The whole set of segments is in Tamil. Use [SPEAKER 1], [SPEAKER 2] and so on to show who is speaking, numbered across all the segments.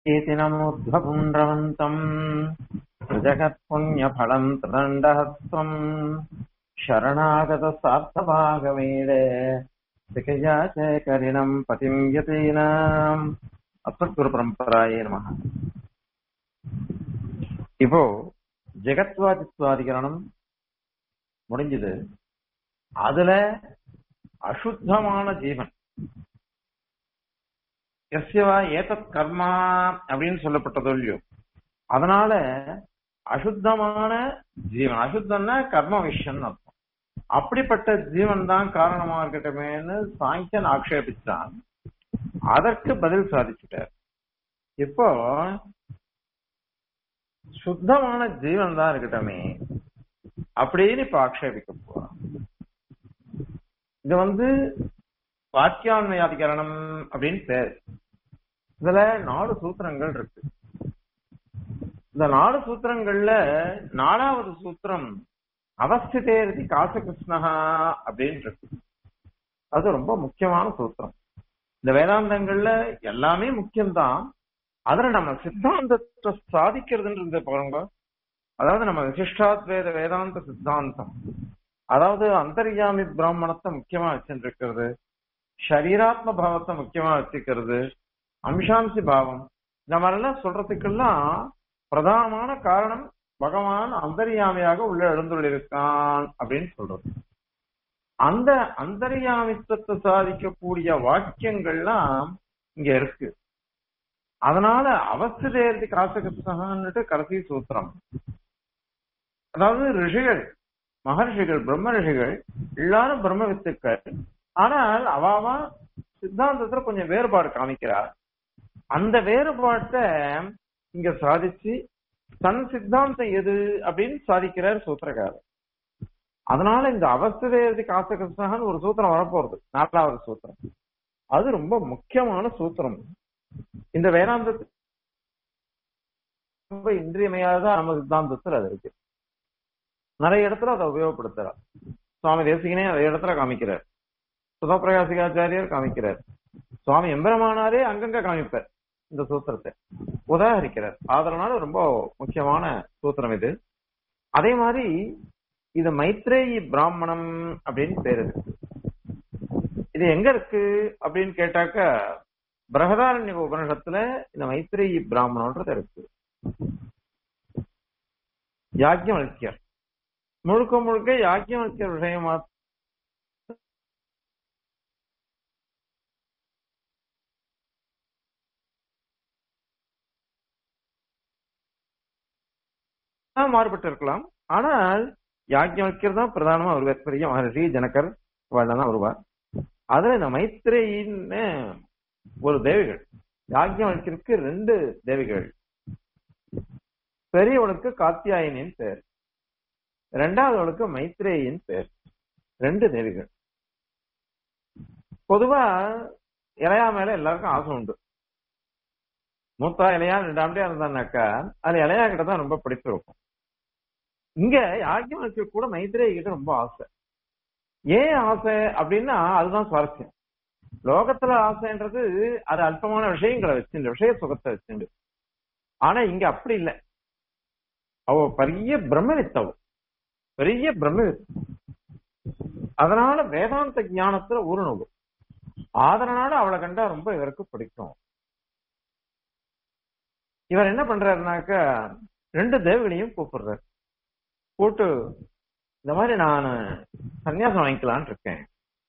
[SPEAKER 1] इति नमोध्वपुण्ड्रवन्तम् जगत्पुण्यफलम् त्रिदण्डहस्त्वम् शरणागतसार्थभागमीडे सिकया च करिणम् पतिम् यतीनाम् அஸ்மத்குரு பரம்பராயே நம இப்போ ஜெகத்வாதித்வாதிகரணம் முடிஞ்சது அதுல அசுத்தமான ஜீவன் எஸ்யவா ஏதத் கர்மா அப்படின்னு சொல்லப்பட்டதோ இல்லையோ அதனால அசுத்தமான ஜீவன் அசுத்தம்னா கர்ம விஷயம் அர்த்தம் அப்படிப்பட்ட ஜீவன் தான் காரணமா இருக்கட்டுமேன்னு சாங்கியன் ஆக்ஷேபிச்சான் அதற்கு பதில் சாதிச்சுட்டார் இப்போ சுத்தமான ஜீவன் தான் இருக்கட்டுமே அப்படின்னு இப்ப ஆக்ஷேபிக்க போறோம் இது வந்து வாக்கியான்மயாதிகரணம் அப்படின்னு பேர் இதுல நாலு சூத்திரங்கள் இருக்கு இந்த நாலு சூத்திரங்கள்ல நாலாவது சூத்திரம் அவஸ்திதேரதி காசகிருஷ்ணஹா அப்படின்னு இருக்கு அது ரொம்ப முக்கியமான சூத்திரம் இந்த வேதாந்தங்கள்ல எல்லாமே முக்கியம்தான் அதுல நம்ம சித்தாந்தத்தை சாதிக்கிறதுன்றது பாருங்க அதாவது நம்ம விசிஷ்டாத்வேத வேதாந்த சித்தாந்தம் அதாவது அந்தர்யாமி பிராமணத்தை முக்கியமா வச்சுருக்கிறது ஷரீராத்ம பாவத்தை முக்கியமா வச்சுக்கிறது அம்சாம்சி பாவம் இந்த மாதிரிலாம் சொல்றதுக்கெல்லாம் பிரதானமான காரணம் பகவான் அந்தர்யாமியாக உள்ள எழுந்துள்ளிருக்கான் அப்படின்னு சொல்றது அந்த அந்தர்யாமித்துவத்தை சாதிக்கக்கூடிய வாக்கியங்கள்லாம் இங்க இருக்கு அதனால அவசியத்தை காசகத்துட்டு கடைசி சூத்திரம் அதாவது ரிஷிகள் மகர்ஷிகள் பிரம்ம ரிஷிகள் எல்லாரும் பிரம்ம வித்துக்கள் ஆனால் அவாவா சித்தாந்தத்துல கொஞ்சம் வேறுபாடு காமிக்கிறார் அந்த வேறுபாட்டை இங்க சாதிச்சு தன் சித்தாந்தம் எது அப்படின்னு சாதிக்கிறார் சூத்திரக்காரர் அதனால இந்த அவஸ்தேதி காசகஸ்தகன்னு ஒரு சூத்திரம் வரப்போறது நாலாவது சூத்திரம் அது ரொம்ப முக்கியமான சூத்திரம் இந்த வேதாந்தத்து ரொம்ப இன்றியமையாத நம்ம சித்தாந்தத்தில் அது இருக்கு நிறைய இடத்துல அதை உபயோகப்படுத்துறார் சுவாமி தேசிகனே நிறைய இடத்துல காமிக்கிறார் சுதப்பிரகாசிகாச்சாரியர் காமிக்கிறார் சுவாமி எம்பெருமானாரே அங்கங்க காமிப்பார் இந்த சூத்திரத்தை உதாகரிக்கிறார் அதனால ரொம்ப முக்கியமான சூத்திரம் இது அதே மாதிரி இது மைத்ரேயி பிராமணம் அப்படின்னு பேரு இது எங்க இருக்கு அப்படின்னு கேட்டாக்க பிரகதாரண்ய உபனிஷத்துல இந்த மைத்ரேயி பிராமணன்றது இருக்கு யாக்கியவல்யர் முழுக்க முழுக்க யாக்கியவல்யர் விஷயமா மாறுபட்டு இருக்கலாம் ஆனால் யாக்கியவல்யர் தான் பிரதானமா வருவார் பெரிய மகர்ஷி ஜனகர் தான் வருவார் அதுல இந்த மைத்ரேயின்னு ஒரு தேவிகள் யாக்கியவனுக்கு ரெண்டு தேவிகள் பெரியவனுக்கு காத்தியாயினின் பேர் ரெண்டாவதுவனுக்கு மைத்ரேயின் பேர் ரெண்டு தேவிகள் பொதுவா இளையா மேல எல்லாருக்கும் ஆசை உண்டு மூத்தா இளையா ரெண்டாம்டே இருந்தான்னாக்கா அது இளையா கிட்ட தான் ரொம்ப பிடிப்பு இருக்கும் இங்க யாக்கியவனுக்கு கூட மைத்ரேயி கிட்ட ரொம்ப ஆசை ஏன் ஆசை அப்படின்னா அதுதான் சுவாரஸ்யம் லோகத்துல ஆசைன்றது அது அல்பமான விஷயங்களை வச்சுண்டு விஷய சுகத்தை வச்சுண்டு ஆனா இங்க அப்படி இல்லை அவ பெரிய பிரம்மவித்தவ பெரிய பிரம்மவித் அதனால வேதாந்த ஞானத்துல ஊறணும் அதனால அவளை கண்டா ரொம்ப இவருக்கு பிடிக்கும் இவர் என்ன பண்றாருனாக்க ரெண்டு தேவகளையும் கூப்பிடுறாரு கூட்டு இந்த மாதிரி நான் சன்னியாசம் வாங்கிக்கலான் இருக்கேன்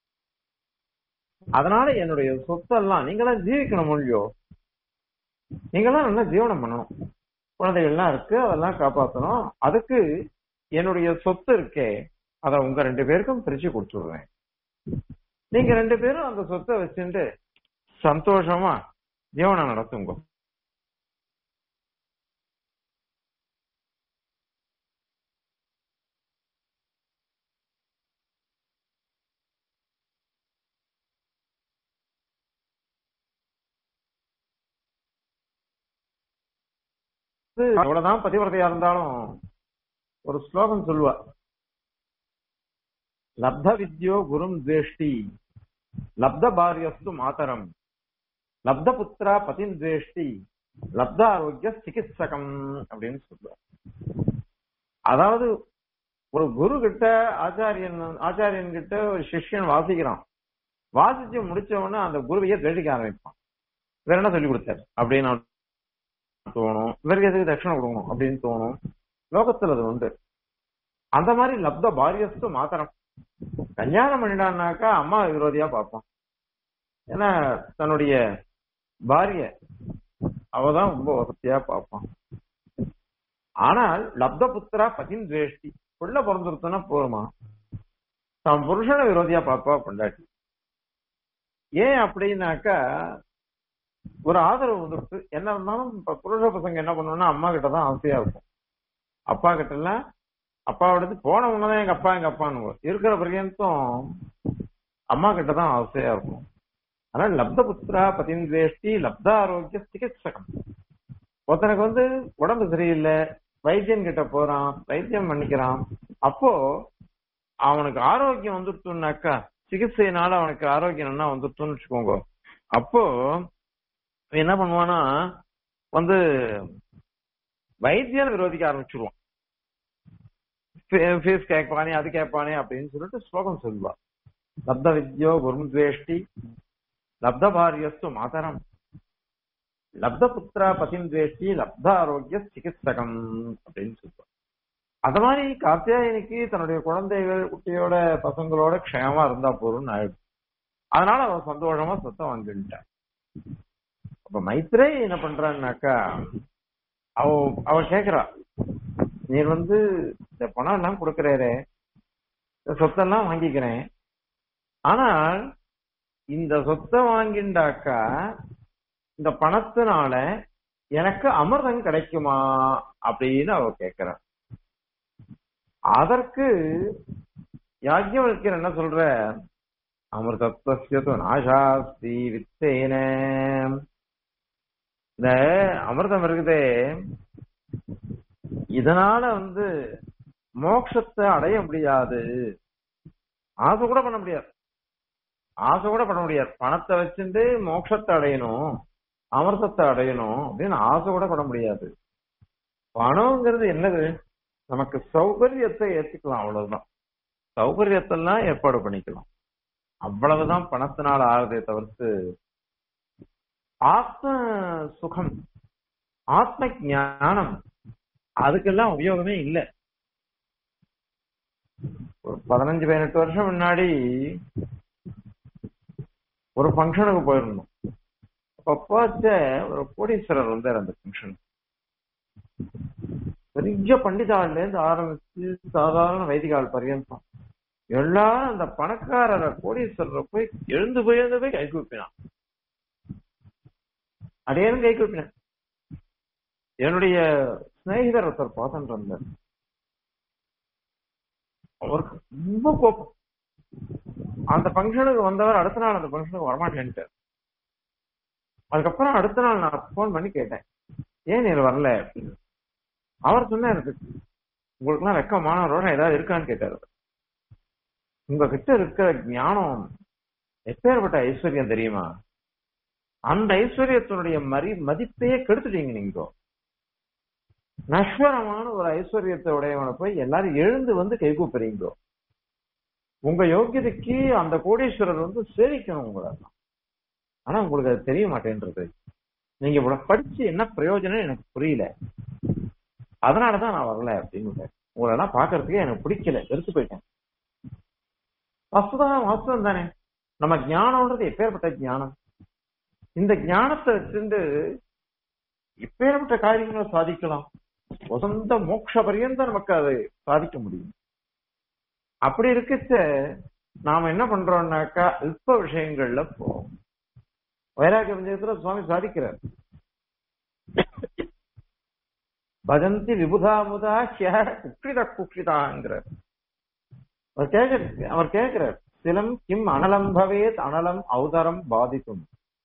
[SPEAKER 1] அதனால என்னுடைய சொத்தெல்லாம் நீங்களாம் ஜீவிக்கணும் மொழியோ நீங்களாம் நல்லா ஜீவனம் பண்ணணும் குழந்தைகள்லாம் இருக்கு அதெல்லாம் காப்பாற்றணும் அதுக்கு என்னுடைய சொத்து இருக்கே அதை உங்க ரெண்டு பேருக்கும் பிரிச்சு கொடுத்துடுவேன் நீங்க ரெண்டு பேரும் அந்த சொத்தை வச்சுட்டு சந்தோஷமா ஜீவனம் நடத்துங்க எவ்வளவுதான் பதிவிரதையா இருந்தாலும் ஒரு ஸ்லோகம் சொல்லுவா லப்த வித்யோ குரும் துவேஷ்டி லப்த பாரியஸ்து மாதரம் லப்த புத்திரா பதின் துவேஷ்டி லப்த ஆரோக்கிய சிகிச்சகம் அப்படின்னு சொல்றார் அதாவது ஒரு குரு கிட்ட ஆச்சாரியன் ஆச்சாரியன் கிட்ட ஒரு சிஷ்யன் வாசிக்கிறான் வாசிச்சு முடிச்ச உடனே அந்த குருவையே தேடிக்க ஆரம்பிப்பான் வேற என்ன சொல்லி கொடுத்தாரு அப்படின்னு தோணும் இவருக்கு எதுக்கு தட்சணை கொடுக்கணும் அப்படின்னு தோணும் லோகத்துல அது உண்டு அந்த மாதிரி லப்த பாரியஸ்து மாத்திரம் கல்யாணம் பண்ணிட்டான்னாக்கா அம்மா விரோதியா பார்ப்பான் ஏன்னா தன்னுடைய பாரிய அவதான் ரொம்ப வசதியா பார்ப்பான் ஆனால் லப்த புத்திரா பதின் துவேஷ்டி புள்ள பிறந்திருத்தோன்னா போருமா தான் புருஷனை விரோதியா பார்ப்பா பொண்டாட்டி ஏன் அப்படின்னாக்கா ஒரு ஆதரவு வந்துருக்கு என்ன இருந்தாலும் இப்ப புருஷ பசங்க என்ன பண்ணுவோம்னா அம்மா கிட்ட தான் ஆசையா இருக்கும் அப்பா கிட்ட எல்லாம் அப்பாவோடது போன உடனே எங்க அப்பா எங்க அப்பான்னு இருக்கிற பர்யந்தம் அம்மா கிட்ட தான் ஆசையா இருக்கும் அதனால லப்த புத்திரா பதின்வேஷ்டி லப்த ஆரோக்கிய சிகிச்சகம் ஒருத்தனுக்கு வந்து உடம்பு சரியில்லை வைத்தியன் கிட்ட போறான் வைத்தியம் பண்ணிக்கிறான் அப்போ அவனுக்கு ஆரோக்கியம் வந்துருத்துனாக்கா சிகிச்சையினால அவனுக்கு ஆரோக்கியம் என்ன வந்துருத்துன்னு வச்சுக்கோங்க அப்போ அவன் என்ன பண்ணுவானா வந்து வைத்தியன் விரோதிக்க ஆரம்பிச்சிருவான் ஃபீஸ் கேட்பானே அது கேட்பானே அப்படின்னு சொல்லிட்டு ஸ்லோகம் சொல்லுவா லப்த வித்யோ குருத்வேஷ்டி லப்த பாரியஸ்து மாதரம் லப்த புத்திரா பதின்வேஷ்டி லப்த ஆரோக்கிய சிகிச்சகம் அப்படின்னு சொல்லுவார் அது மாதிரி காத்தியாயனிக்கு தன்னுடைய குழந்தைகள் குட்டியோட பசங்களோட க்ஷேமா இருந்தா போதும்னு ஆயிடும் அதனால அவன் சந்தோஷமா சொத்தம் வாங்கிட்டான் அப்ப மைத்ரே என்ன பண்றான்னாக்கா அவ அவ கேக்குறா நீர் வந்து இந்த பணம் எல்லாம் கொடுக்கறாரு இந்த சொத்தெல்லாம் வாங்கிக்கிறேன் ஆனால் இந்த சொத்தை வாங்கிண்டாக்கா இந்த பணத்தினால எனக்கு அமிர்தம் கிடைக்குமா அப்படின்னு அவ கேக்குறா அதற்கு யாக்கியவல்யர் என்ன சொல்ற அமிர்தத்வசியது நாசாஸ்தி வித்தேன இந்த அமிர்தம் இருக்குதே இதனால வந்து மோட்சத்தை அடைய முடியாது ஆசை கூட பண்ண முடியாது ஆசை கூட பண்ண முடியாது பணத்தை வச்சுட்டு மோட்சத்தை அடையணும் அமிர்தத்தை அடையணும் அப்படின்னு ஆசை கூட பண்ண முடியாது பணம்ங்கிறது என்னது நமக்கு சௌகரியத்தை ஏத்துக்கலாம் அவ்வளவுதான் சௌகரியத்தெல்லாம் ஏற்பாடு பண்ணிக்கலாம் அவ்வளவுதான் பணத்தினால ஆகுதே தவிர்த்து ஆத்ம சுகம் ஆத்ம ஞானம் அதுக்கெல்லாம் உபயோகமே இல்லை ஒரு பதினஞ்சு பதினெட்டு வருஷம் முன்னாடி ஒரு ஃபங்க்ஷனுக்கு போயிருந்தோம் அப்ப ஒரு கோடீஸ்வரர் வந்தார் அந்த ஃபங்க்ஷன் பெரிய பண்டிதாள்ல இருந்து ஆரம்பிச்சு சாதாரண வைதிகால் பர்யந்தம் எல்லாரும் அந்த பணக்காரரை கோடீஸ்வரரை போய் எழுந்து போய் எழுந்து போய் கை கூப்பினான் அடையாளம் கை கூப்பினேன் என்னுடைய சிநேகிதர் ஒருத்தர் பார்த்துட்டு இருந்தார் அவருக்கு ரொம்ப கோபம் அந்த ஃபங்க்ஷனுக்கு வந்தவர் அடுத்த நாள் அந்த ஃபங்க்ஷனுக்கு வரமாட்டேன்ட்டார் அதுக்கப்புறம் அடுத்த நாள் நான் போன் பண்ணி கேட்டேன் ஏன் நீ வரல அப்படின்னு அவர் சொன்னார் உங்களுக்கு எல்லாம் வெக்கமானவரோட ஏதாவது இருக்கான்னு கேட்டாரு உங்ககிட்ட இருக்கிற ஞானம் எப்பேற்பட்ட ஐஸ்வர்யம் தெரியுமா அந்த ஐஸ்வர்யத்தினுடைய மரி மதிப்பையே கெடுத்துட்டீங்க நீங்க நஸ்வரமான ஒரு ஐஸ்வர்யத்தை உடையவனை போய் எல்லாரும் எழுந்து வந்து கைகூப்புறீங்க உங்க யோக்கியதைக்கு அந்த கோடீஸ்வரர் வந்து சேவிக்கணும் உங்களை ஆனா உங்களுக்கு அது தெரிய மாட்டேன்றது நீங்க இவ்வளவு படிச்சு என்ன பிரயோஜனம் எனக்கு புரியல அதனாலதான் நான் வரல அப்படின்னு உங்களை எல்லாம் பாக்குறதுக்கு எனக்கு பிடிக்கல வெறுத்து போயிட்டேன் வஸ்துதான் வாஸ்தவம் தானே நம்ம ஞானம்ன்றது எப்பேற்பட்ட ஞானம் இந்த ஞானத்தை வச்சிருந்து எப்பேற்பட்ட காரியங்களை சாதிக்கலாம் வசந்த மோட்ச பரியந்தம் நமக்கு அதை சாதிக்க முடியும் அப்படி இருக்கச்ச நாம என்ன பண்றோம்னாக்கா அல்ப விஷயங்கள்ல போவோம் வைராகிய பஞ்சயத்துல சுவாமி சாதிக்கிறார் பஜந்தி விபுதாமுதா குக்ஷித குக்ஷிதாங்கிறார் அவர் கேட்க அவர் கேட்கிறார் சிலம் கிம் அனலம் பவேத் அனலம் ஔதரம் பாதிக்கும்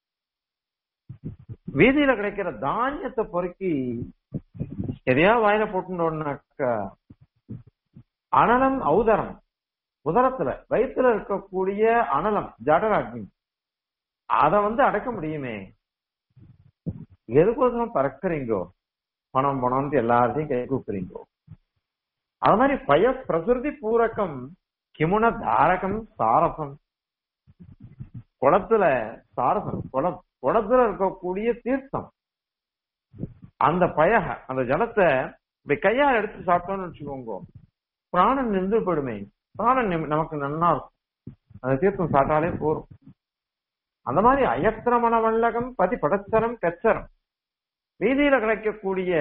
[SPEAKER 1] வீதியில கிடைக்கிற தானியத்தை பொறுக்கி எதையா வாயில போட்டுட்டோம்னாக்கா அனலம் ஔதரம் உதரத்துல வயிற்றுல இருக்கக்கூடிய அனலம் ஜடராக்னி அத வந்து அடக்க முடியுமே எதுக்கோசரம் பறக்குறீங்கோ பணம் பணம்னு எல்லாத்தையும் கை கூப்புறீங்கோ அது மாதிரி பய பிரசுருதி பூரகம் கிமுன தாரகம் சாரசம் குளத்துல சாரசம் குளம் குளத்துல இருக்கக்கூடிய தீர்த்தம் அந்த பயக அந்த ஜலத்தை இப்படி கையால் எடுத்து சாப்பிட்டோம்னு வச்சுக்கோங்க பிராணன் நின்று போயிடுமே பிராணன் நிம்- நமக்கு நன்னா இருக்கும் அந்த தீர்த்தம் சாப்பிட்டாலே போரும் அந்த மாதிரி அயத்திரமண வல்லகம் பதி படச்சரம் கச்சரம் வீதியில கிடைக்கக்கூடிய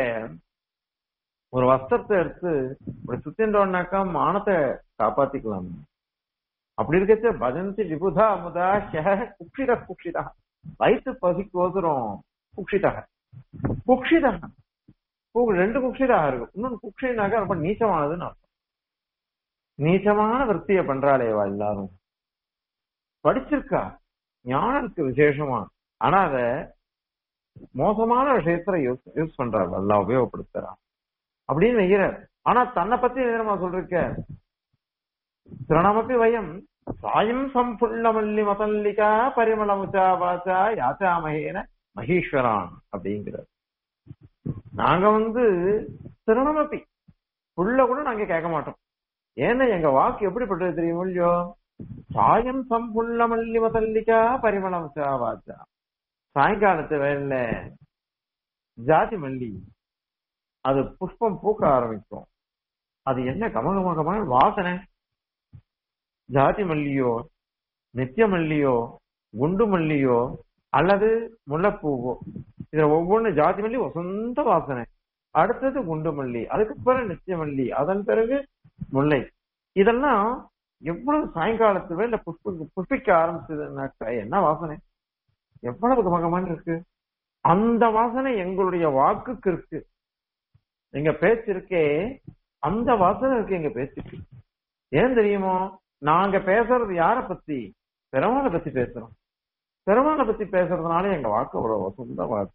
[SPEAKER 1] ஒரு வஸ்திரத்தை எடுத்து இப்படி சுத்தின்றோம்னாக்கா மானத்தை காப்பாத்திக்கலாம் அப்படி இருக்கச்ச பஜந்தி விபுதா அமுதா ஷஹ குக்ஷித குக்ஷிதா வயிற்று பசிக்கோசரம் குக்ஷிதா குக்ஷிதா கு- ரெண்டு குக்ஷிதாக இருக்கு இன்னொன்னு குக்ஷினாக்க ரொம்ப நீச்சமானதுன்னு அர்த்தம் நீச்சமான விற்த்தியை பண்றாளேவா எல்லாரும் படிச்சிருக்கா ஞானம் இருக்கு விசேஷமா ஆனா அத மோசமான விஷயத்துல யூஸ் யூஸ் பண்றாரு எல்லாம் உபயோகப்படுத்துறா அப்படின்னு வைக்கிறார் ஆனா தன்னை பத்தி நேரமா சொல்லிருக்க திரணமப்பி வயம் சாயம் சம்புள்ளமல்லி மதல்லிகா பரிமளமுச்சா வாச்சா யாச்சாமகேன மகேஸ்வரான் அப்படிங்கிறார் நாங்க வந்து திரணமப்பி புள்ள கூட நாங்க கேட்க மாட்டோம் ஏன்னா எங்க வாக்கு எப்படிப்பட்டது தெரியும் இல்லையோ சாயம் சம்புள்ள மல்லி மதல்லிகா பரிமளமுச்சா வாச்சா சாயங்காலத்து வேலையில ஜாதி மல்லி அது புஷ்பம் பூக்க ஆரம்பிக்கும் அது என்ன கமகமகமான வாசனை ஜாதி மல்லியோ நித்திய மல்லியோ குண்டு மல்லியோ அல்லது முல்லைப்பூவோ இதுல ஒவ்வொன்னு ஜாதி மல்லி வசந்த வாசனை அடுத்தது குண்டு மல்லி அதுக்கப்புறம் நித்திய மல்லி அதன் பிறகு முல்லை இதெல்லாம் எவ்வளவு சாயங்காலத்து வேலை புஷ்ப புஷ்பிக்க ஆரம்பிச்சதுன்னாக்கா என்ன வாசனை எவ்வளவு கமகமான இருக்கு அந்த வாசனை எங்களுடைய வாக்குக்கு இருக்கு எங்க பேச்சு இருக்கே அந்த வாசனை இருக்கு எங்க பேச்சுக்கு ஏன் தெரியுமோ நாங்க பேசுறது யார பத்தி பெருமாளை பத்தி பேசுறோம் பெருமாளை பத்தி பேசுறதுனால எங்க வாக்கு அவ்வளவு வசந்த வாக்கு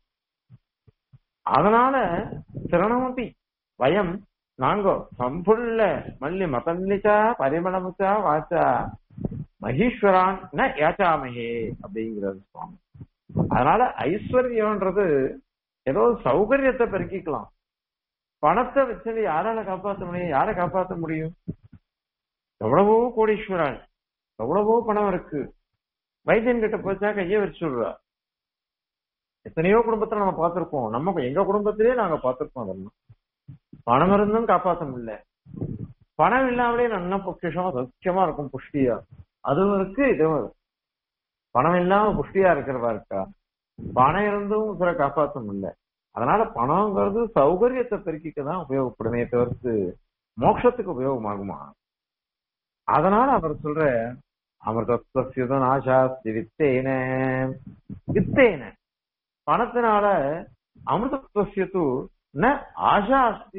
[SPEAKER 1] அதனால சிரணமபி வயம் நாங்கோ சம்புள்ள மல்லி மதன்னிச்சா பரிமளமுச்சா வாச்சா மகீஸ்வரான் ந யாச்சாமகே அப்படிங்கிறது சுவாமி அதனால ஐஸ்வர்யம்ன்றது ஏதோ சௌகரியத்தை பெருக்கிக்கலாம் பணத்தை வச்சு யாரால காப்பாற்ற முடியும் யாரை காப்பாற்ற முடியும் எவ்வளவோ கோடீஸ்வரன் எவ்வளவோ பணம் இருக்கு வைத்தியன் கிட்ட போச்சா கையை வச்சு விடுறா எத்தனையோ குடும்பத்துல நம்ம பார்த்திருக்கோம் நம்ம எங்க குடும்பத்திலேயே நாங்க பார்த்திருக்கோம் அதெல்லாம் பணம் இருந்தும் காப்பாற்ற முடியல பணம் இல்லாமலே நல்லா பொக்கிஷமா சௌக்கியமா இருக்கும் புஷ்டியா அதுவும் இருக்கு இதுவும் இருக்கு பணம் இல்லாம புஷ்டியா இருக்கிறதா இருக்கா பணம் இருந்தும் சில காப்பாற்ற முடியல அதனால பணம்ங்கிறது சௌகரியத்தை பெருக்கிக்க தான் உபயோகப்படுமே தவிர்த்து மோட்சத்துக்கு உபயோகமாகுமா அதனால அவர் சொல்ற அமிர்தத்வசியுதன் ஆசாஸ்தி வித்தேன வித்தேன பணத்தினால அமிர்தத்வசியத்து ந ஆஷா அஸ்தி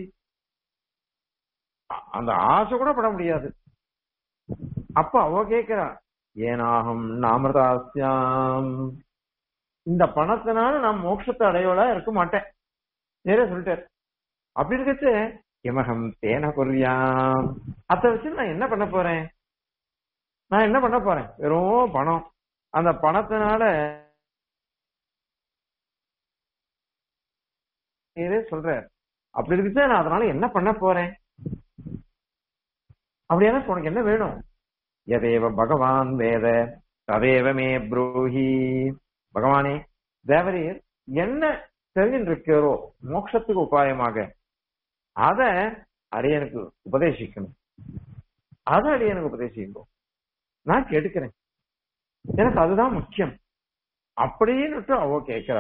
[SPEAKER 1] அ- அந்த ஆசை கூட பட முடியாது அப்ப அவ கேக்குறா ஏனாகும் நாமிரதாஸ்யாம் இந்த பணத்தினால நான் மோட்சத்தை அடையவளா இருக்க மாட்டேன் நேரே சொல்லிட்டார் அப்படி இருக்கச்சு இமகம் தேன பொருளியாம் அத வச்சு நான் என்ன பண்ண போறேன் நான் என்ன பண்ண போறேன் வெறும் பணம் அந்த பணத்தினால நேரே சொல்றார் அப்படி இருக்குச்சு நான் அதனால என்ன பண்ண போறேன் அப்படின்னா உனக்கு என்ன வேணும் எதேவ பகவான் வேத ததேவ மே ப்ரூஹி பகவானே தேவரீர் என்ன தெரிஞ்சுட்டு இருக்கிறோ மோட்சத்துக்கு உபாயமாக அத அடியனுக்கு உபதேசிக்கணும் அத அடியனுக்கு உபதேசிக்கணும் நான் கேட்டுக்கிறேன் எனக்கு அதுதான் முக்கியம் அப்படின்னு அவ கேட்கிறா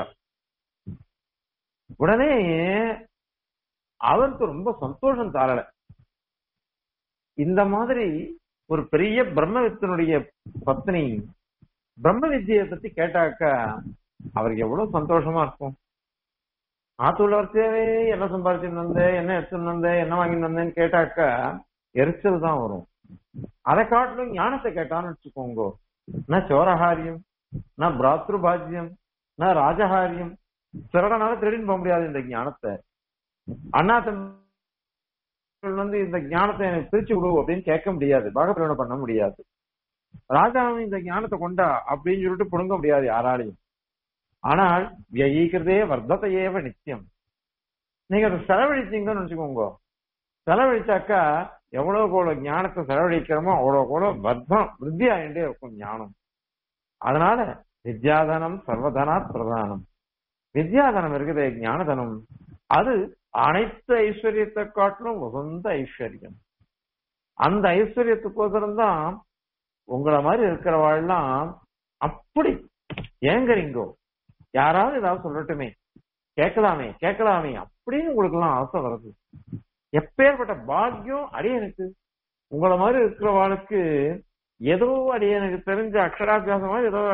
[SPEAKER 1] உடனே அவருக்கு ரொம்ப சந்தோஷம் தாரல இந்த மாதிரி ஒரு பெரிய பிரம்மவித்தனுடைய பத்னி பிரம்ம வித்தியை பத்தி கேட்டாக்கா அவருக்கு எவ்வளவு சந்தோஷமா இருக்கும் ஆத்துல வரிசையாவே என்ன சம்பாதிச்சுட்டு வந்தேன் என்ன எடுத்துட்டு வந்தேன் என்ன வாங்கிட்டு வந்தேன்னு கேட்டாக்கா எரிச்சல் தான் வரும் அதை காட்டிலும் ஞானத்தை கேட்டான்னு வச்சுக்கோங்க நான் சோரஹாரியம் நான் பிராத்ருபாஜ்யம் நான் ராஜஹாரியம் சிறடனால திருடின்னு போக முடியாது இந்த ஞானத்தை அண்ணா தம்பி வந்து இந்த ஞானத்தை எனக்கு பிரிச்சு விடு அப்படின்னு கேட்க முடியாது பாகப்பிரவணம் பண்ண முடியாது ராஜாவும் இந்த ஞானத்தை கொண்டா அப்படின்னு சொல்லிட்டு புடுங்க முடியாது யாராலையும் ஆனால் வியீக்கிறதே வர்த்தத்தையேவ நித்தியம் நீங்க அதை செலவழிச்சீங்கன்னு வச்சுக்கோங்க செலவழிச்சாக்கா எவ்வளவு கூட ஞானத்தை செலவழிக்கிறோமோ அவ்வளவு கூட வர்த்தம் விருத்தி ஆகிட்டே இருக்கும் ஞானம் அதனால வித்யாதனம் சர்வதனாத் பிரதானம் வித்யாதனம் இருக்குது ஞானதனம் அது அனைத்து ஐஸ்வர்யத்தை காட்டிலும் உகந்த ஐஸ்வர்யம் அந்த ஐஸ்வர்யத்துக்கோசரம் தான் உங்களை மாதிரி இருக்கிறவாள்லாம் அப்படி ஏங்கறீங்கோ யாராவது ஏதாவது சொல்லட்டுமே கேட்கலாமே கேட்கலாமே அப்படின்னு உங்களுக்கு எல்லாம் ஆசை வருது எப்பேற்பட்ட பாக்கியம் அடியனுக்கு உங்களை மாதிரி இருக்கிறவாளுக்கு ஏதோ அடியனுக்கு தெரிஞ்ச அக்ஷராபியாசம் மாதிரி ஏதோ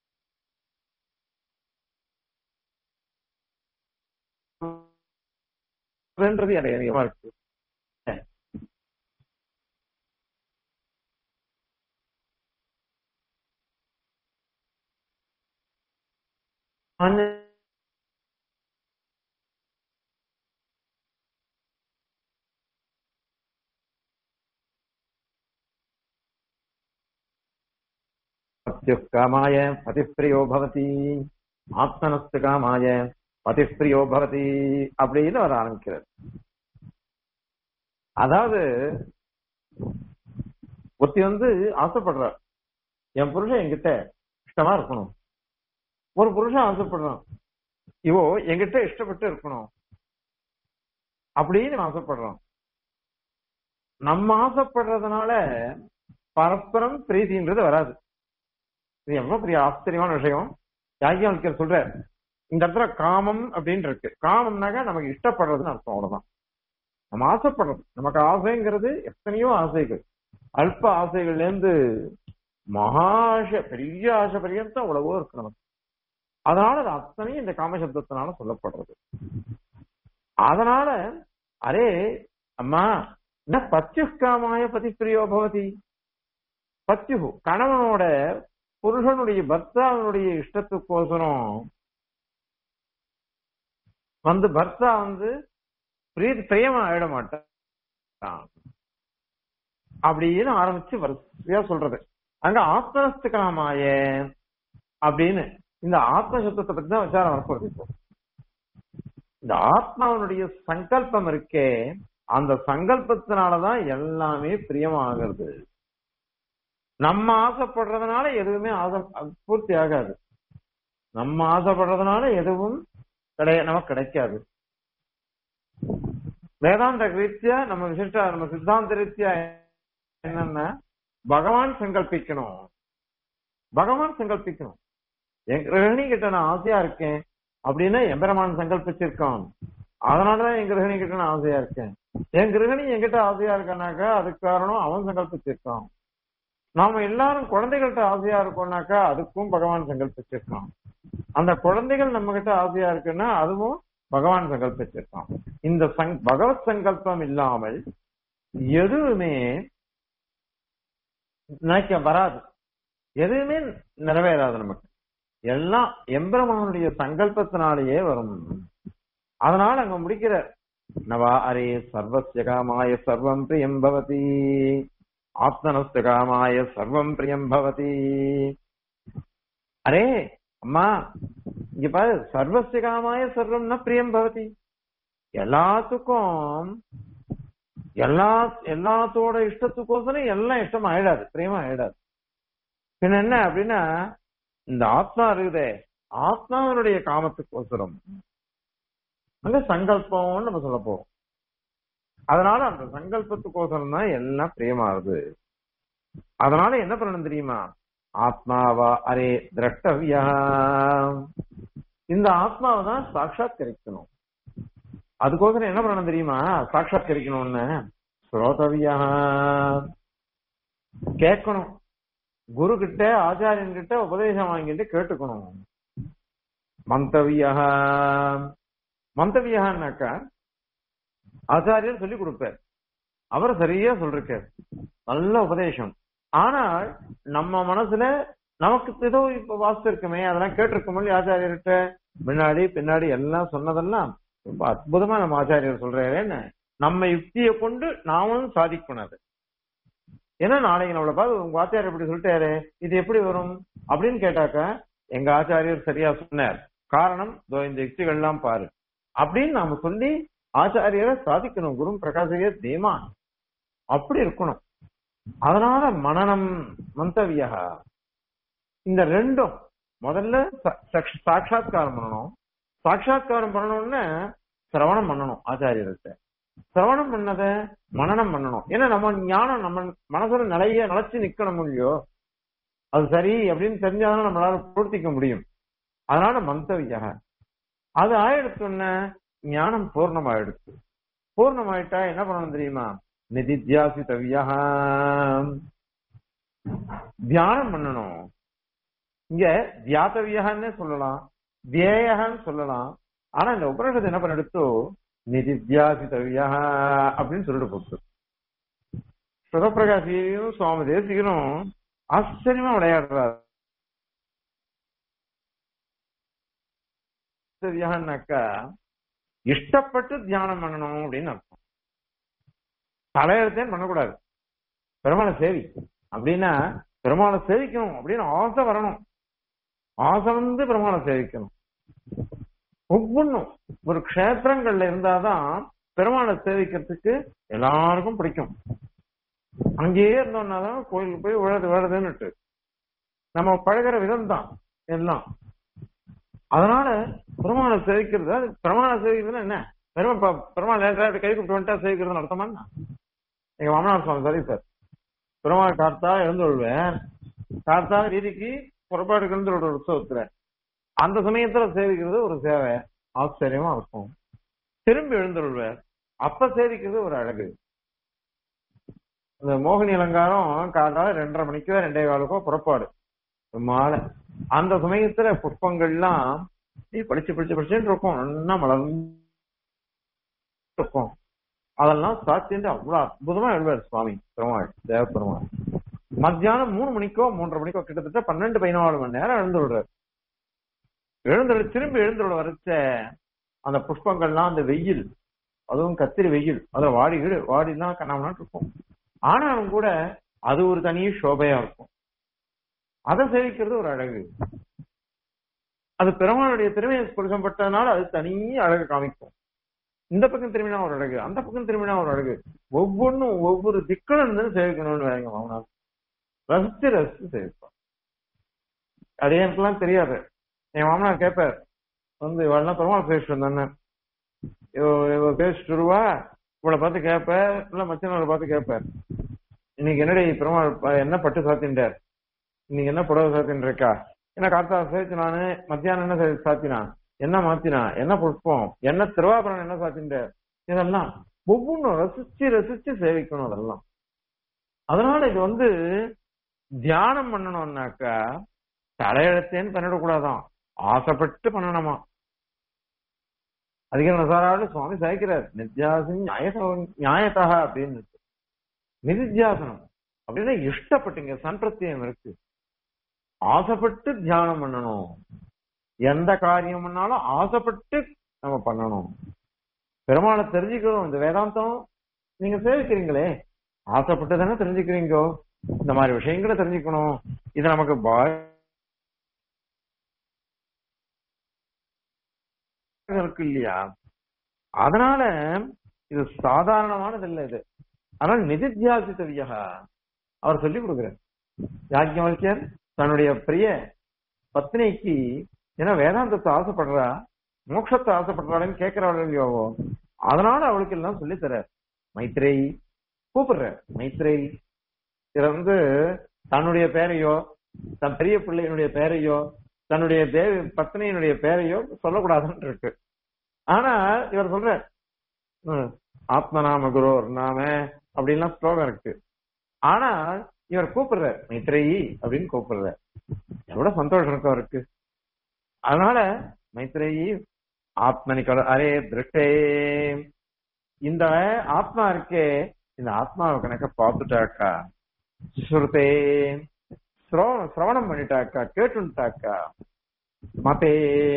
[SPEAKER 1] ன்றது அடையமா இருக்கு காமாய பதிப்பிரியோ பவதி ஆத்மனஸ்து காமாய பதிப்பிரியோ பவதி அப்படின்னு வர ஆரம்பிக்கிறார் அதாவது ஒருத்தி வந்து ஆசைப்படுறார் என் புருஷன் என்கிட்ட இஷ்டமா இருக்கணும் ஒரு புருஷன் ஆசைப்படுறான் இவோ என்கிட்ட இஷ்டப்பட்டு இருக்கணும் அப்படின்னு ஆசைப்படுறான் நம்ம ஆசைப்படுறதுனால பரஸ்பரம் பிரீதின்றது வராது இது எவ்வளவு பெரிய ஆச்சரியமான விஷயம் யாக்கியம் சொல்ற இந்த இடத்துல காமம் அப்படின்னு இருக்கு காமம்னாக்கா நமக்கு இஷ்டப்படுறதுன்னு அர்த்தம் அவ்வளவுதான் நம்ம ஆசைப்படுறது நமக்கு ஆசைங்கிறது எத்தனையோ ஆசைகள் அல்ப ஆசைகள்ல இருந்து மகாஷ பெரிய ஆசை பரியந்தம் அவ்வளவோ இருக்கு நமக்கு அதனால அது அத்தனையும் இந்த காமசப்தத்தினால சொல்லப்படுறது அதனால அரே அம்மா என்ன பத்யு காமாய பதிப்பிரியோ பவதி பத்யு கணவனோட புருஷனுடைய பர்த்தாவனுடைய இஷ்டத்துக்கோசரம் வந்து பர்த்தா வந்து பிரீத் பிரியமா ஆயிட மாட்டான் அப்படின்னு ஆரம்பிச்சு வரிசையா சொல்றது அங்க ஆத்மனஸ்து காமாய அப்படின்னு இந்த ஆத்ம சப்தத்தை பத்தி தான் விசாரம் வரப்போறது இப்போ இந்த ஆத்மாவனுடைய சங்கல்பம் இருக்கே அந்த சங்கல்பத்தினாலதான் எல்லாமே பிரியமாகிறது நம்ம ஆசைப்படுறதுனால எதுவுமே ஆசை பூர்த்தி ஆகாது நம்ம ஆசைப்படுறதுனால எதுவும் கிடை நமக்கு கிடைக்காது வேதாந்த ரீதியா நம்ம விசிஷ்டா நம்ம சித்தாந்த ரீதியா என்னன்னா பகவான் சங்கல்பிக்கணும் பகவான் சங்கல்பிக்கணும் என் கிரகணி கிட்ட நான் ஆசையா இருக்கேன் அப்படின்னா எம்பெருமான் சங்கல்பிச்சிருக்கான் அதனாலதான் என் கிரகணி கிட்ட நான் ஆசையா இருக்கேன் என் கிரகணி என்கிட்ட ஆசையா இருக்கானாக்கா அதுக்கு காரணம் அவன் சங்கல்பிச்சிருக்கான் நாம எல்லாரும் குழந்தைகள்கிட்ட ஆசையா இருக்கோம்னாக்கா அதுக்கும் பகவான் சங்கல்பிச்சிருக்கான் அந்த குழந்தைகள் நம்ம கிட்ட ஆசையா இருக்குன்னா அதுவும் பகவான் சங்கல்பிச்சிருக்கான் இந்த சங் பகவத் சங்கல்பம் இல்லாமல் எதுவுமே நினைக்க வராது எதுவுமே நிறைவேறாது நமக்கு எல்லாம் எம்பெருமானுடைய சங்கல்பத்தினாலேயே வரும் அதனால அங்க முடிக்கிற நவா அரே சர்வசிய காமாய சர்வம் பிரியம் பவதி ஆத்மனஸ்து காமாய சர்வம் பிரியம் பவதி அரே அம்மா இங்க பாரு சர்வசிய காமாய சர்வம்னா பிரியம் பவதி எல்லாத்துக்கும் எல்லா எல்லாத்தோட இஷ்டத்துக்கோசரம் எல்லாம் இஷ்டம் ஆயிடாது பிரியமா ஆயிடாது பின்ன என்ன அப்படின்னா இந்த ஆத்மா இருக்குதே ஆத்மாவனுடைய காமத்துக்கோசரம் அங்க சங்கல்பம்னு நம்ம சொல்ல போறோம் அதனால அந்த சங்கல்பத்துக்கோசரம் தான் எல்லாம் பிரியமாகுது அதனால என்ன பண்ணணும் தெரியுமா ஆத்மாவா அரே திரட்டவியா இந்த ஆத்மாவை தான் சாட்சாத்கரிக்கணும் அதுக்கோசரம் என்ன பண்ணணும் தெரியுமா சாட்சாத்கரிக்கணும்னு ஸ்ரோதவியா கேட்கணும் குரு கிட்ட ஆச்சாரியன் கிட்ட உபதேசம் வாங்கிட்டு கேட்டுக்கணும் மந்தவியா மந்தவியான்னாக்கா ஆச்சாரியர் சொல்லி கொடுப்பார் அவர் சரியா சொல்றார் நல்ல உபதேசம் ஆனால் நம்ம மனசுல நமக்கு ஏதோ இப்ப வாஸ்து இருக்குமே அதெல்லாம் கேட்டிருக்கோம் ஆச்சாரியர்கிட்ட முன்னாடி பின்னாடி எல்லாம் சொன்னதெல்லாம் ரொம்ப அற்புதமா நம்ம ஆச்சாரியர் சொல்றாருன்னு நம்ம யுக்தியை கொண்டு நாமும் சாதிக்கணும் அது ஏன்னா நாளைக்கு நம்மளை பார்த்து உங்க ஆச்சாரியர் இப்படி சொல்லிட்டாரு இது எப்படி வரும் அப்படின்னு கேட்டாக்க எங்க ஆச்சாரியர் சரியா சொன்னார் காரணம் இதோ இந்த யுக்திகள்லாம் பாரு அப்படின்னு நாம சொல்லி ஆச்சாரியரை சாதிக்கணும் குரு பிரகாசிக தீமா அப்படி இருக்கணும் அதனால மனநம் மந்தவியா இந்த ரெண்டும் முதல்ல ச- சக்ஷ- சாட்சாத்காரம் பண்ணணும் சாட்சாத்காரம் பண்ணணும்னு சிரவணம் பண்ணணும் ஆச்சாரியர்கிட்ட சிரவணம் பண்ணத மனனம் பண்ணணும் ஏன்னா நம்ம ஞானம் நம்ம மனசுல நிலைய நிலைச்சு நிக்கணும் இல்லையோ அது சரி அப்படின்னு தெரிஞ்சாதான் நம்மளால பூர்த்திக்க முடியும் அதனால மந்தவியா அது ஆயிடுச்சுன்னா ஞானம் பூர்ணமாயிடுச்சு பூர்ணமாயிட்டா என்ன பண்ணணும் தெரியுமா நிதித்தியாசித்தவியா தியானம் பண்ணணும் இங்க தியாத்தவியகன்னு சொல்லலாம் தியேயகன்னு சொல்லலாம் ஆனா இந்த உபனிஷத்து என்ன பண்ண எடுத்தோ நிதித்தியாசித்தவியா அப்படின்னு சொல்லிட்டு போகுது சுகப்பிரகாசியும் சுவாமி தேசிகனும் ஆச்சரியமா விளையாடுறாரு தியானாக்கா இஷ்டப்பட்டு தியானம் பண்ணணும் அப்படின்னு அர்த்தம் தலையெழுத்தேன் பண்ணக்கூடாது பெருமாளை சேவி அப்படின்னா பெருமாளை சேவிக்கணும் அப்படின்னு ஆசை வரணும் ஆசை வந்து பெருமாளை சேவிக்கணும் ஒவ்வொன்றும் ஒரு க்ஷேத்திரங்கள்ல இருந்தாதான் பெருமாளை சேவிக்கிறதுக்கு எல்லாருக்கும் பிடிக்கும் அங்கேயே இருந்தோம்னா தான் கோயிலுக்கு போய் விழது விழதுன்னுட்டு நம்ம பழகுற விதம் தான் எல்லாம் அதனால பெருமாளை சேவிக்கிறது அது பெருமாளை சேவிக்கிறதுன்னா என்ன பெருமா ப- பெருமாள் நேரத்தில் அப்படி கை கூப்பிட்டு வந்துட்டா சேவிக்கிறது அர்த்தமா என்ன? எங்க மாமனார் சுவாமி சரி சார் பெருமாள் காத்தா எழுந்து விழுவேன் காத்தா ரீதிக்கு புறப்பாடு எழுந்து ஒரு உற்சவத்துல அந்த சமயத்துல சேவிக்கிறது ஒரு சேவை ஆச்சரியமா இருக்கும் திரும்பி எழுந்துள்ளார் அப்ப சேவிக்கிறது ஒரு அழகு இந்த மோகினி அலங்காரம் காலைல ரெண்டரை மணிக்கோ ரெண்டே காலுக்கோ புறப்பாடு மாலை அந்த சமயத்துல புஷ்பங்கள்லாம் அப்படியே படிச்சு படிச்சு படிச்சுட்டு இருக்கும் நல்லா மலர்ந்து இருக்கும் அதெல்லாம் சாத்திட்டு அவ்வளவு அற்புதமா எழுவார் சுவாமி பெருமாள் தேவ பெருமாள் மத்தியானம் மூணு மணிக்கோ மூன்றரை மணிக்கோ கிட்டத்தட்ட பன்னெண்டு பதினாலு மணி நேரம் எழுந்து விடுறாரு எழுந்து திரும்பி எழுந்துள்ள வரைச்ச அந்த புஷ்பங்கள்லாம் அந்த வெயில் அதுவும் கத்திரி வெயில் அதுல வாடி வீடு வாடிலாம் கண்ணாமலாம் இருக்கும் ஆனாலும் கூட அது ஒரு தனி சோபையா இருக்கும் அதை சேவிக்கிறது ஒரு அழகு அது பெருமாளுடைய திறமையை கொடுக்கப்பட்டதுனால அது தனி அழகு காமிக்கும் இந்த பக்கம் திரும்பினா ஒரு அழகு அந்த பக்கம் திரும்பினா ஒரு அழகு ஒவ்வொன்றும் ஒவ்வொரு திக்கில இருந்து சேவிக்கணும்னு வேங்க மாமனார் ரசிச்சு ரசிச்சு சேவிப்பான் அது எனக்குலாம் தெரியாது என் மாமனார் கேட்பார் வந்து இவெல்லாம் பெருமாள் பேசிட்டு வந்தானே இவ இவ பேசிட்டு வருவா இவளை பார்த்து கேட்பார் இல்ல மச்சனவரை பார்த்து கேட்பார் இன்னைக்கு என்னடி பெருமாள் ப- என்ன பட்டு சாத்தின்றார் இன்னைக்கு என்ன புடவை சாத்தின்னு இருக்கா என்ன காத்தா சேர்த்து நானு மத்தியானம் என்ன சே- சாத்தினா என்ன மாத்தினா என்ன புஷ்பம் என்ன திருவாபரணம் என்ன சாத்தின்றார் இதெல்லாம் ஒவ்வொன்றும் ரசிச்சு ரசிச்சு சேவிக்கணும் அதெல்லாம் அதனால இது வந்து தியானம் பண்ணணும்னாக்கா தலையெழுத்தேன்னு பண்ணிடக்கூடாதான் ஆசைப்பட்டு பண்ணணுமா அதிகார சாராடு சுவாமி சாய்க்கிறார் நித்யாசன் நியாயத நியாயத்தா அப்படின்னு இருக்கு. நிதித்தியாசனம் அப்படின்னா இஷ்டப்பட்டுங்க சம்பிரத்தியம் இருக்கு ஆசைப்பட்டு தியானம் பண்ணணும் எந்த காரியம் பண்ணாலும் ஆசைப்பட்டு நம்ம பண்ணணும் பெருமாளை தெரிஞ்சுக்கணும் இந்த வேதாந்தம் நீங்க சேவிக்கிறீங்களே ஆசைப்பட்டு தானே தெரிஞ்சுக்கிறீங்கோ இந்த மாதிரி விஷயங்களை தெரிஞ்சுக்கணும் இது நமக்கு பாய் இருக்கு இல்லையா அதனால இது சாதாரணமானது இல்ல இது ஆனால் நிதித்தியாசித்தவியா அவர் சொல்லி கொடுக்கிறார் யாக்கியவல்யர் தன்னுடைய பிரிய பத்னிக்கு ஏன்னா வேதாந்தத்தை ஆசைப்படுறா மோட்சத்தை ஆசைப்படுறாளுன்னு கேட்கிறவள் இல்லையோ அதனால அவளுக்கு எல்லாம் சொல்லித் தர்றார் மைத்ரேயி கூப்பிடுற மைத்ரேயி இதுல வந்து தன்னுடைய பேரையோ தன் பெரிய பிள்ளையினுடைய பேரையோ தன்னுடைய தேவி பத்னியினுடைய பேரையோ சொல்லக்கூடாதுன்னு இருக்கு ஆனா இவர் சொல்ற ம், ஆத்மநாம குரோர் நாம அப்படின்லாம் ஸ்லோகம் இருக்கு ஆனா இவர் கூப்பிடுற மைத்ரேயி அப்படின்னு கூப்பிடுற எவ்வளவு சந்தோஷம் இருக்கும் அவருக்கு அதனால மைத்ரேயி ஆத்மனி கல அரே திருஷ்டே இந்த ஆத்மா இருக்கே இந்த ஆத்மாவை கணக்க பார்த்துட்டாக்கா ஸ்ருதே சிரவணம் சிரவணம் பண்ணிட்டாக்கா கேட்டுட்டாக்கா மதே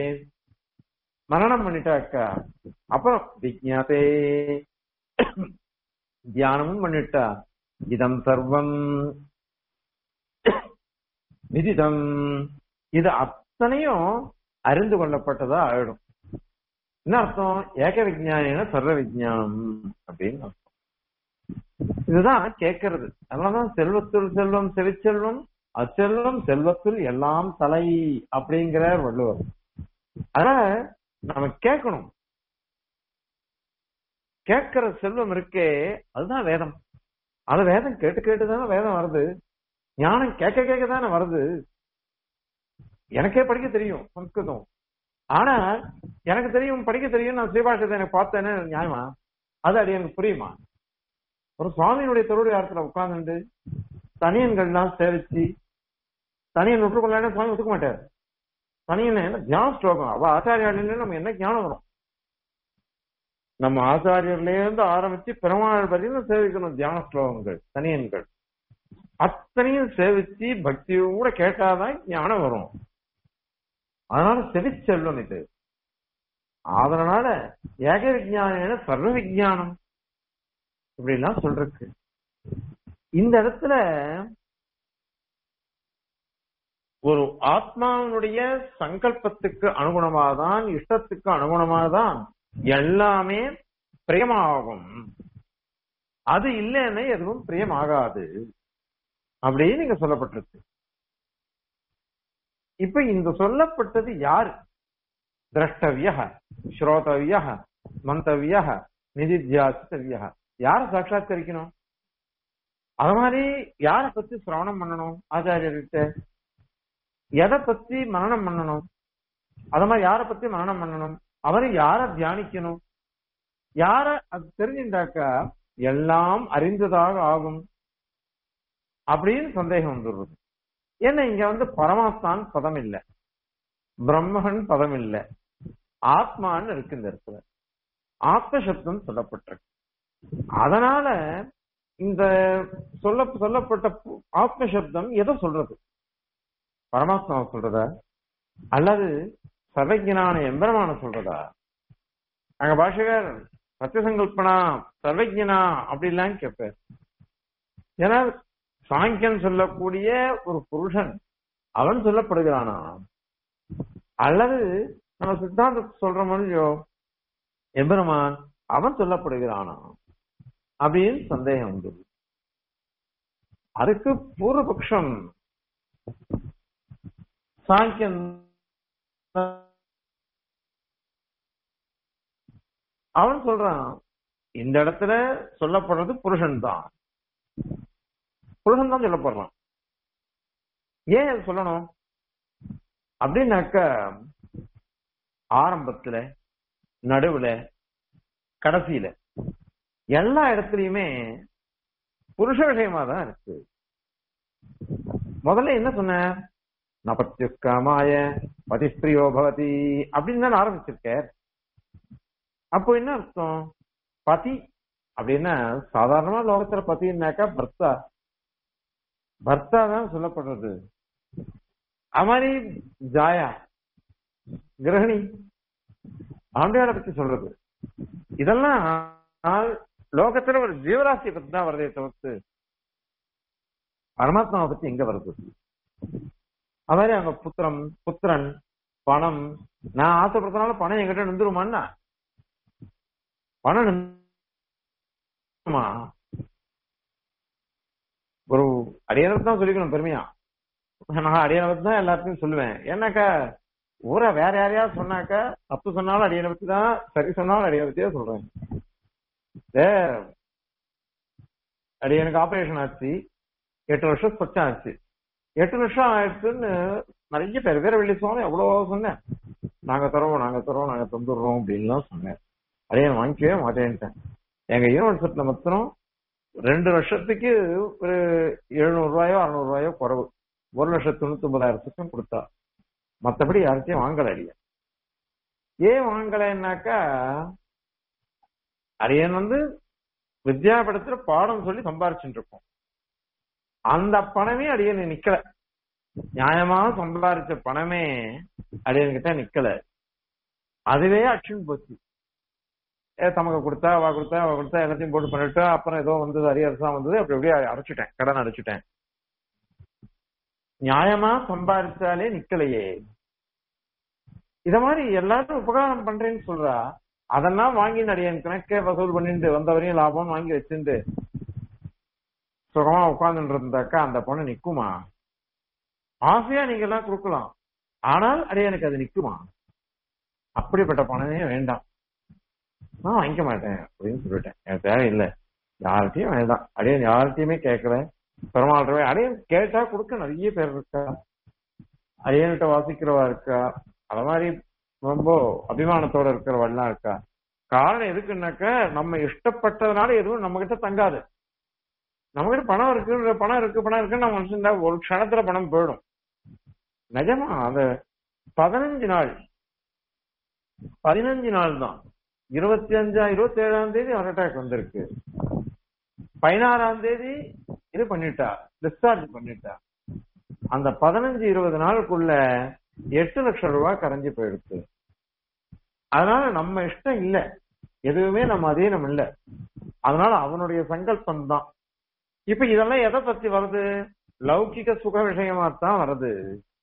[SPEAKER 1] மரணம் பண்ணிட்டாக்கா அப்புறம் விஜாதே தியானமும் பண்ணிட்டா இதம் சர்வம் விதிதம் இது அத்தனையும் அறிந்து கொள்ளப்பட்டதா ஆயிடும் என்ன அர்த்தம் ஏக விஜயானின சர்வ விஜயானம் அப்படின்னு அர்த்தம் இதுதான் கேட்கறது அதனாலதான் செல்வத்துள் செல்வம் செவிச்செல்வம் அச்செல்வம் செல்வத்துள் எல்லாம் தலை அப்படிங்கிறார் வள்ளுவர் அதனால நம்ம கேட்கணும் கேட்கிற செல்வம் இருக்கே அதுதான் வேதம் அது வேதம் கேட்டு கேட்டு தானே வேதம் வருது ஞானம் கேட்க கேட்க தானே வருது எனக்கே படிக்க தெரியும் சம்ஸ்கிருதம் ஆனா எனக்கு தெரியும் படிக்க தெரியும் நான் ஸ்ரீபாஷத்தை எனக்கு பார்த்தேன்னு நியாயமா அது அடி எனக்கு புரியுமா ஒரு சுவாமியினுடைய திருவிழாத்துல உட்கார்ந்துட்டு தனியன்கள்லாம் சேவிச்சு தனியன் விட்டுக்கொள்ள சுவாமி ஒத்துக்க மாட்டார் தனியன் என்ன தியான ஸ்லோகம் அவ ஆச்சாரியால நம்ம என்ன ஞானம் வரும் நம்ம ஆச்சாரியர்ல இருந்து ஆரம்பிச்சு பெருமாள் வரையும் சேவிக்கணும் தியான ஸ்லோகங்கள் தனியன்கள் அத்தனையும் சேவிச்சு பக்தியோட கேட்டாதான் ஞானம் வரும் அதனால செவிச்செல்வம் இது அதனால ஏக விஜயான சர்வ விஜயானம் இப்படி எல்லாம் சொல்றக்கு இந்த இடத்துல ஒரு ஆத்மாவினுடைய சங்கல்பத்துக்கு அனுகுணமாக தான் இஷ்டத்துக்கு அனுகுணமாக தான் எல்லாமே பிரியமாகும் அது இல்லைன்னு எதுவும் பிரியமாகாது அப்படின்னு நீங்க சொல்லப்பட்டிருக்கு இப்ப இந்த சொல்லப்பட்டது யாரு திரஷ்டவிய ஸ்ரோதவிய மந்தவிய நிதித்தியாசித்தவிய யார சாட்சாத்கரிக்கணும் அது மாதிரி யார பத்தி சிரவணம் பண்ணணும் ஆச்சாரியர்கிட்ட எதை பத்தி மரணம் பண்ணணும் அது மாதிரி யார பத்தி மரணம் பண்ணணும் அவரை யார தியானிக்கணும் யார அது தெரிஞ்சுட்டாக்கா எல்லாம் அறிந்ததாக ஆகும் அப்படின்னு சந்தேகம் வந்துடுறது ஏன்னா இங்க வந்து பரமாத்தான் பதம் இல்ல பிரம்மகன் பதம் இல்ல ஆத்மான்னு இருக்கு இந்த இடத்துல ஆத்ம சப்தம் சொல்லப்பட்டிருக்கு அதனால இந்த சொல்ல சொல்லப்பட்ட ஆத்ம சப்தம் எதை சொல்றது பரமாத்மாவை சொல்றதா அல்லது சர்வஜனான எம்பெருமான சொல்றதா அங்க பாஷகர் சத்தியசங்கல்பனா சர்வஜனா அப்படிலாம் கேட்பார் ஏன்னா சாங்கியன் சொல்லக்கூடிய ஒரு புருஷன் அவன் சொல்லப்படுகிறானா அல்லது நம்ம சித்தாந்தத்தை சொல்ற மாதிரியோ எம்பெருமான் அவன் சொல்லப்படுகிறானா அப்படின்னு சந்தேகம் உண்டு அதுக்கு பூர்வபக்ஷம் சாங்கியன் அவன் சொல்றான் இந்த இடத்துல சொல்லப்படுறது புருஷன் தான் புருஷன் தான் சொல்லப்படுறான் ஏன் அது சொல்லணும் அப்படின்னாக்க ஆரம்பத்துல நடுவுல கடைசியில எல்லா இடத்துலயுமே புருஷ விஷயமா தான் இருக்கு முதல்ல என்ன சொன்ன நபத்யுக்காமாய பதிஸ்பிரியோ பவதி அப்படின்னு தான் ஆரம்பிச்சிருக்க அப்போ என்ன அர்த்தம் பதி அப்படின்னா சாதாரணமா லோகத்துல பத்தின்னாக்கா பர்த்தா பர்த்தா தான் சொல்லப்படுறது அது மாதிரி ஜாயா கிரகணி ஆண்டையாளை பத்தி சொல்றது இதெல்லாம் லோகத்துல ஒரு ஜீவராசியை பத்தி தான் வருதே தவிர்த்து பரமாத்மாவை பத்தி எங்க வருது அது மாதிரி அங்க புத்திரம் புத்திரன் பணம் நான் ஆசைப்படுறதுனால பணம் என்கிட்ட நின்றுருமான்னா பணம் நின்றுமா ஒரு அடியானத்தை தான் சொல்லிக்கணும் பெருமையா நான் அடியானத்தை தான் எல்லாத்தையும் சொல்லுவேன் ஏன்னாக்கா ஊரை வேற யாரையாவது சொன்னாக்கா தப்பு சொன்னாலும் அடியனை பத்தி தான் சரி சொன்னாலும் அடியனை பத்தியே சொல்றேன் அடியனுக்கு ஆபரேஷன் ஆச்சு எட்டு வருஷம் சொச்சம் ஆச்சு எட்டு வருஷம் ஆயிடுச்சுன்னு நிறைய பேர் வேற வெளியே சொன்னோம் எவ்வளவு சொன்னேன் நாங்க தரோம் நாங்க தரோம் நாங்க தந்துடுறோம் அப்படின்லாம் சொன்னேன் அடியன் வாங்கிக்கவே மாட்டேன்ட்டேன் எங்க யூனிவர்சிட்டியில மொத்தம் ரெண்டு வருஷத்துக்கு ஒரு எழுநூறு ரூபாயோ அறுநூறு ரூபாயோ குறவு ஒரு லட்சத்து தொண்ணூத்தி ஒன்பதாயிரத்துக்கும் கொடுத்தா மத்தபடி யார்கிட்டயும் வாங்கல அடியன் ஏன் வாங்கலைன்னாக்கா அரியன் வந்து வித்யாபடத்துல பாடம் சொல்லி சம்பாரிச்சுட்டு இருக்கோம் அந்த பணமே அடியன் நிக்கல நியாயமா சம்பாரிச்ச பணமே அடியன்கிட்ட நிக்கல அதுவே அக்ஷன் போச்சு ஏ தமக்கு கொடுத்தா அவ கொடுத்தா அவ கொடுத்தா எல்லாத்தையும் போட்டு பண்ணிட்டு அப்புறம் ஏதோ வந்தது அரியரசா வந்தது அப்படி அப்படியே அடைச்சிட்டேன் கடன் அடைச்சிட்டேன் நியாயமா சம்பாதிச்சாலே நிக்கலையே இத மாதிரி எல்லாரும் உபகாரம் பண்றேன்னு சொல்றா அதெல்லாம் வாங்கி நடிகன் கணக்கே வசூல் பண்ணிட்டு வந்தவரையும் லாபம் வாங்கி வச்சுட்டு சுகமா உட்கார்ந்துட்டு இருந்தாக்கா அந்த பொண்ணு நிக்குமா ஆசையா நீங்க எல்லாம் கொடுக்கலாம் ஆனால் அடியனுக்கு அது நிக்குமா அப்படிப்பட்ட பணமே வேண்டாம் நான் வாங்கிக்க மாட்டேன் அப்படின்னு சொல்லிட்டேன் எனக்கு தேவையில்லை யார்கிட்டயும் வேண்டாம் அடியன் யார்கிட்டயுமே கேட்கல பெருமாள்றவே அடியன் கேட்டா கொடுக்க நிறைய பேர் இருக்கா அடியன்கிட்ட வாசிக்கிறவா இருக்கா அது மாதிரி ரொம்ப அபிமானத்தோட இருக்கிறவெல்லாம் இருக்கா காரணம் எதுக்குன்னாக்க நம்ம இஷ்டப்பட்டதுனால எதுவும் நம்ம கிட்ட தங்காது நம்ம கிட்ட பணம் இருக்கு பணம் இருக்கு பணம் இருக்குன்னு நம்ம மனுஷன் ஒரு க்ஷணத்துல பணம் போயிடும் நிஜமா அந்த பதினஞ்சு நாள் பதினஞ்சு நாள் தான் இருபத்தி அஞ்சா இருபத்தி ஏழாம் தேதி ஹார்ட் அட்டாக் வந்திருக்கு பதினாறாம் தேதி இது பண்ணிட்டா டிஸ்சார்ஜ் பண்ணிட்டா அந்த பதினஞ்சு இருபது நாளுக்குள்ள எட்டு லட்சம் ரூபாய் கரைஞ்சு போயிடுச்சு அதனால நம்ம இஷ்டம் இல்ல எதுவுமே நம்ம அதீனம் இல்ல அதனால அவனுடைய சங்கல்பம் தான் இப்ப இதெல்லாம் எதை பத்தி வருது லௌகிக சுக விஷயமா தான் வருது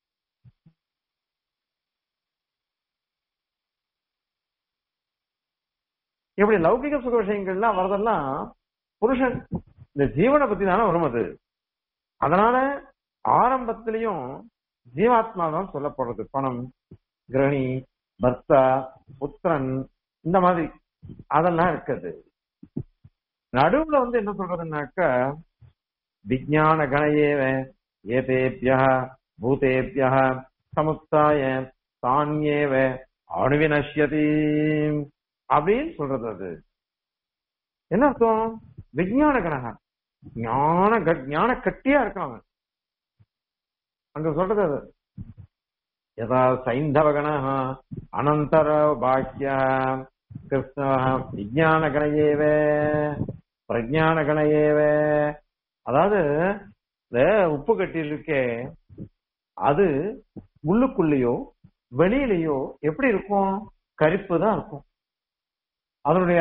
[SPEAKER 1] இப்படி லௌகிக சுக விஷயங்கள்லாம் வரதெல்லாம் புருஷன் இந்த ஜீவனை பத்தி தானே வரும் அது அதனால ஆரம்பத்திலையும் ஜீவாத்மா தான் சொல்லப்படுறது பணம் கிரணி பர்த்தா புத்திரன் இந்த மாதிரி அதெல்லாம் இருக்குது நடுவுல வந்து என்ன சொல்றதுன்னாக்க விஜயான கணையேவ ஏதேபிய பூதேபிய சமுத்தாய தானியேவ அணுவினஷ்யதி அப்படின்னு சொல்றது அது என்ன அர்த்தம் விஜயான கணகா ஞான க- ஞான கட்டியா இருக்கான் அவன் அங்க சொல்றது அது யதா சைந்தவகண அனந்தர பாக்கிய கிருஷ்ண விஜயான கணையேவ பிரஜான கணையேவ அதாவது இந்த உப்பு கட்டியில் இருக்கே அது உள்ளுக்குள்ளேயோ வெளியிலயோ எப்படி இருக்கும் கரிப்பு தான் இருக்கும் அதனுடைய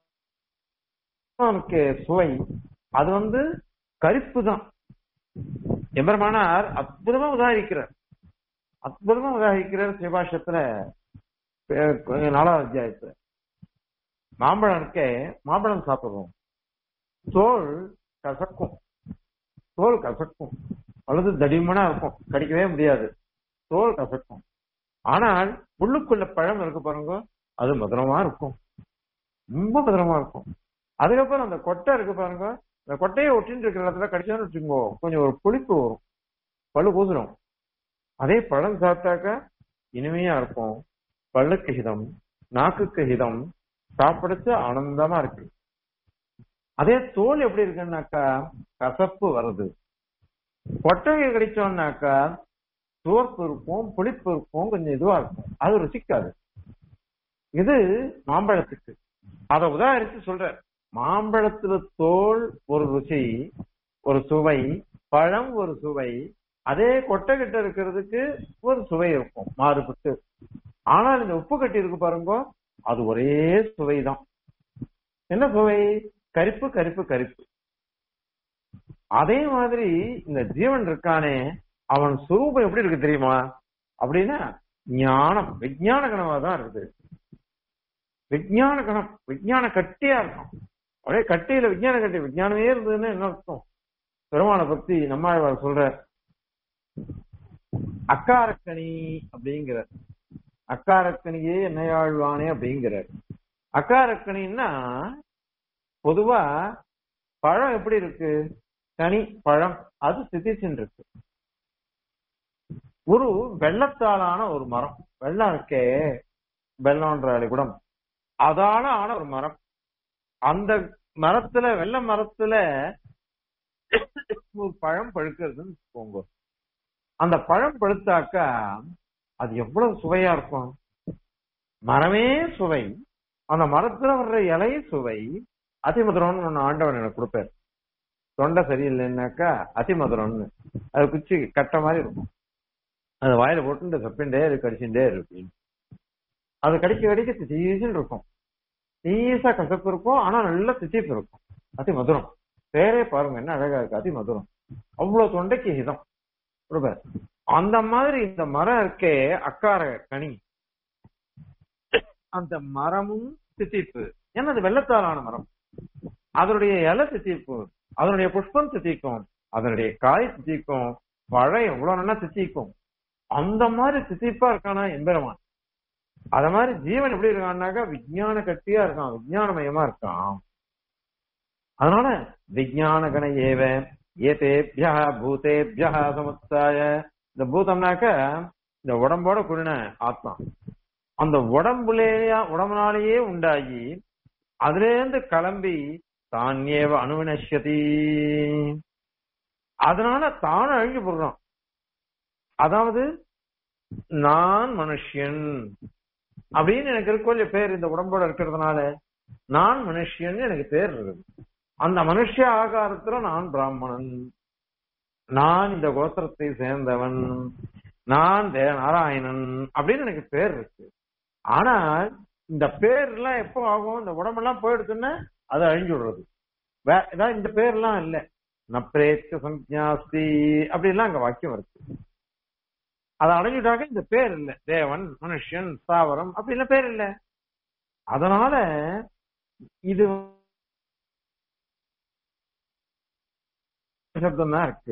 [SPEAKER 1] நமக்கு சுவை அது வந்து கரிப்பு தான் எம்பெருமானார் அற்புதமா உதாரிக்கிறார் அற்புதமா உதாரிக்கிறார் சிவபாஷத்துல அஹ், நாலாவது அத்தியாயத்துல மாம்பழம் இருக்கே மாம்பழம் சாப்பிடுவோம் தோல் கசக்கும் தோல் கசக்கும் அல்லது தடிமனா இருக்கும் கடிக்கவே முடியாது தோல் கசக்கும் ஆனால் உள்ளுக்குள்ள பழம் இருக்கு பாருங்க அது மதுரமா இருக்கும் ரொம்ப மதுரமா இருக்கும் அதுக்கப்புறம் அந்த கொட்டை இருக்கு பாருங்க அந்த கொட்டையை ஒட்டின்னு இருக்கிற இடத்துல கடிச்சான்னு வச்சுக்கோ கொஞ்சம் ஒரு புளிப்பு வரும் பல்லு கூசுரும் அதே பழம் சாப்பிட்டாக்கா இனிமையா இருக்கும் பல்லுக்கு ஹிதம் நாக்குக்கு ஹிதம் சாப்பிடுச்சு ஆனந்தமா இருக்கு அதே தோல் எப்படி இருக்குன்னாக்கா கசப்பு வருது கொட்டையை கடிச்சோம்னாக்கா துவர்ப்பு இருக்கும் புளிப்பு இருக்கும் கொஞ்சம் இதுவா இருக்கும் அது ருசிக்காது இது மாம்பழத்துக்கு அத உதாரித்து சொல்ற மாம்பழத்துல தோல் ஒரு ருசி ஒரு சுவை பழம் ஒரு சுவை அதே கொட்டை கிட்ட இருக்கிறதுக்கு ஒரு சுவை இருக்கும் மாறுபட்டு ஆனால் இந்த உப்பு கட்டி இருக்கு பாருங்க அது ஒரே சுவைதான் என்ன சுவை கரிப்பு கரிப்பு கரிப்பு அதே மாதிரி இந்த ஜீவன் இருக்கானே அவன் சுரூபம் எப்படி இருக்கு தெரியுமா அப்படின்னா ஞானம் விஞ்ஞான கனவா தான் இருக்குது விஞ்ஞான கணம் விஞ்ஞான கட்டியா இருக்கும் அப்படியே கட்டியில விஞ்ஞான கட்டி விஞ்ஞானமே இருந்ததுன்னு என்ன அர்த்தம் பெருமானை பத்தி நம்மாழ்வார் சொல்ற அக்காரக்கணி அப்படிங்கிற அக்காரக்கணியே என்னையாழ்வானே அப்படிங்கிறார் அக்காரக்கணின்னா பொதுவா பழம் எப்படி இருக்கு கனி பழம் அது சிதிச்சுன்னு இருக்கு ஒரு வெள்ளத்தாலான ஒரு மரம் வெள்ளம் இருக்கே வெள்ளம்ன்ற அலிகுடம் அதால ஆன ஒரு மரம் அந்த மரத்துல வெள்ள மரத்துல ஒரு பழம் பழுக்கிறதுன்னு வச்சுக்கோங்க அந்த பழம் பழுத்தாக்கா அது எவ்வளவு சுவையா இருக்கும் மரமே சுவை அந்த மரத்துல வர்ற இலை சுவை அதிமதுரம்னு ஒண்ணு ஆண்டவன் எனக்கு கொடுப்பாரு தொண்டை சரியில்லைன்னாக்கா அதிமதுரம்னு அது குச்சி கட்ட மாதிரி இருக்கும் அது வாயில போட்டு சப்பிண்டே இருக்கு கடிச்சுட்டே இருக்கு அது கடிக்க கடிக்க திசீசுன்னு இருக்கும் ஈசா கசப்பு இருக்கும் ஆனா நல்ல திசீப்பு இருக்கும் அதி மதுரம் பேரே பாருங்க என்ன அழகா இருக்கு அதி மதுரம் அவ்வளவு தொண்டைக்கு ஹிதம் ரொம்ப அந்த மாதிரி இந்த மரம் இருக்கே அக்கார கனி அந்த மரமும் தித்திப்பு ஏன்னா அது வெள்ளத்தாலான மரம் அதனுடைய இலை தித்திப்பு அதனுடைய புஷ்பம் தித்திக்கும் அதனுடைய காய் தித்திக்கும் பழம் எவ்வளவு நல்லா தித்திக்கும் அந்த மாதிரி தித்திப்பா இருக்கானா எம்பெருமான் அத மாதிரி ஜீவன் எப்படி இருக்கான்னாக்கா விஞ்ஞான கட்டியா இருக்கான் விஞ்ஞானமயமா இருக்கான் அதனால விஞ்ஞான கண ஏவ ஏதேபியா பூதேபியா சமுத்தாய இந்த பூதம்னாக்க இந்த உடம்போட கூடின ஆத்மா அந்த உடம்புலேயா உடம்புனாலேயே உண்டாகி அதுல இருந்து கிளம்பி தான் ஏவ அணுவினஷ்யதி அதனால தான் அழிஞ்சு போடுறான் அதாவது நான் மனுஷன் அப்படின்னு எனக்கு இருக்கோல்ல பேர் இந்த உடம்போட இருக்கிறதுனால நான் மனுஷன் எனக்கு பேர் இருக்குது அந்த மனுஷ ஆகாரத்துல நான் பிராமணன் நான் இந்த கோத்திரத்தை சேர்ந்தவன் நான் தேவ நாராயணன் அப்படின்னு எனக்கு பேர் இருக்கு ஆனால் இந்த பேர் எல்லாம் எப்போ ஆகும் இந்த உடம்பெல்லாம் போயிடுச்சுன்னா அது அழிஞ்சு விடுறது வே இதான் இந்த பேர்லாம் இல்ல நப்ரேச்ச சஞ்ஞாஸ்தி அப்படிலாம் அங்க வாக்கியம் இருக்கு அதை அடைஞ்சுட்டாக்க இந்த பேர் இல்ல தேவன் மனுஷன் ஸ்தாவரம் அப்படிலாம் பேர் இல்ல அதனால இது சப்தம் தான் இருக்கு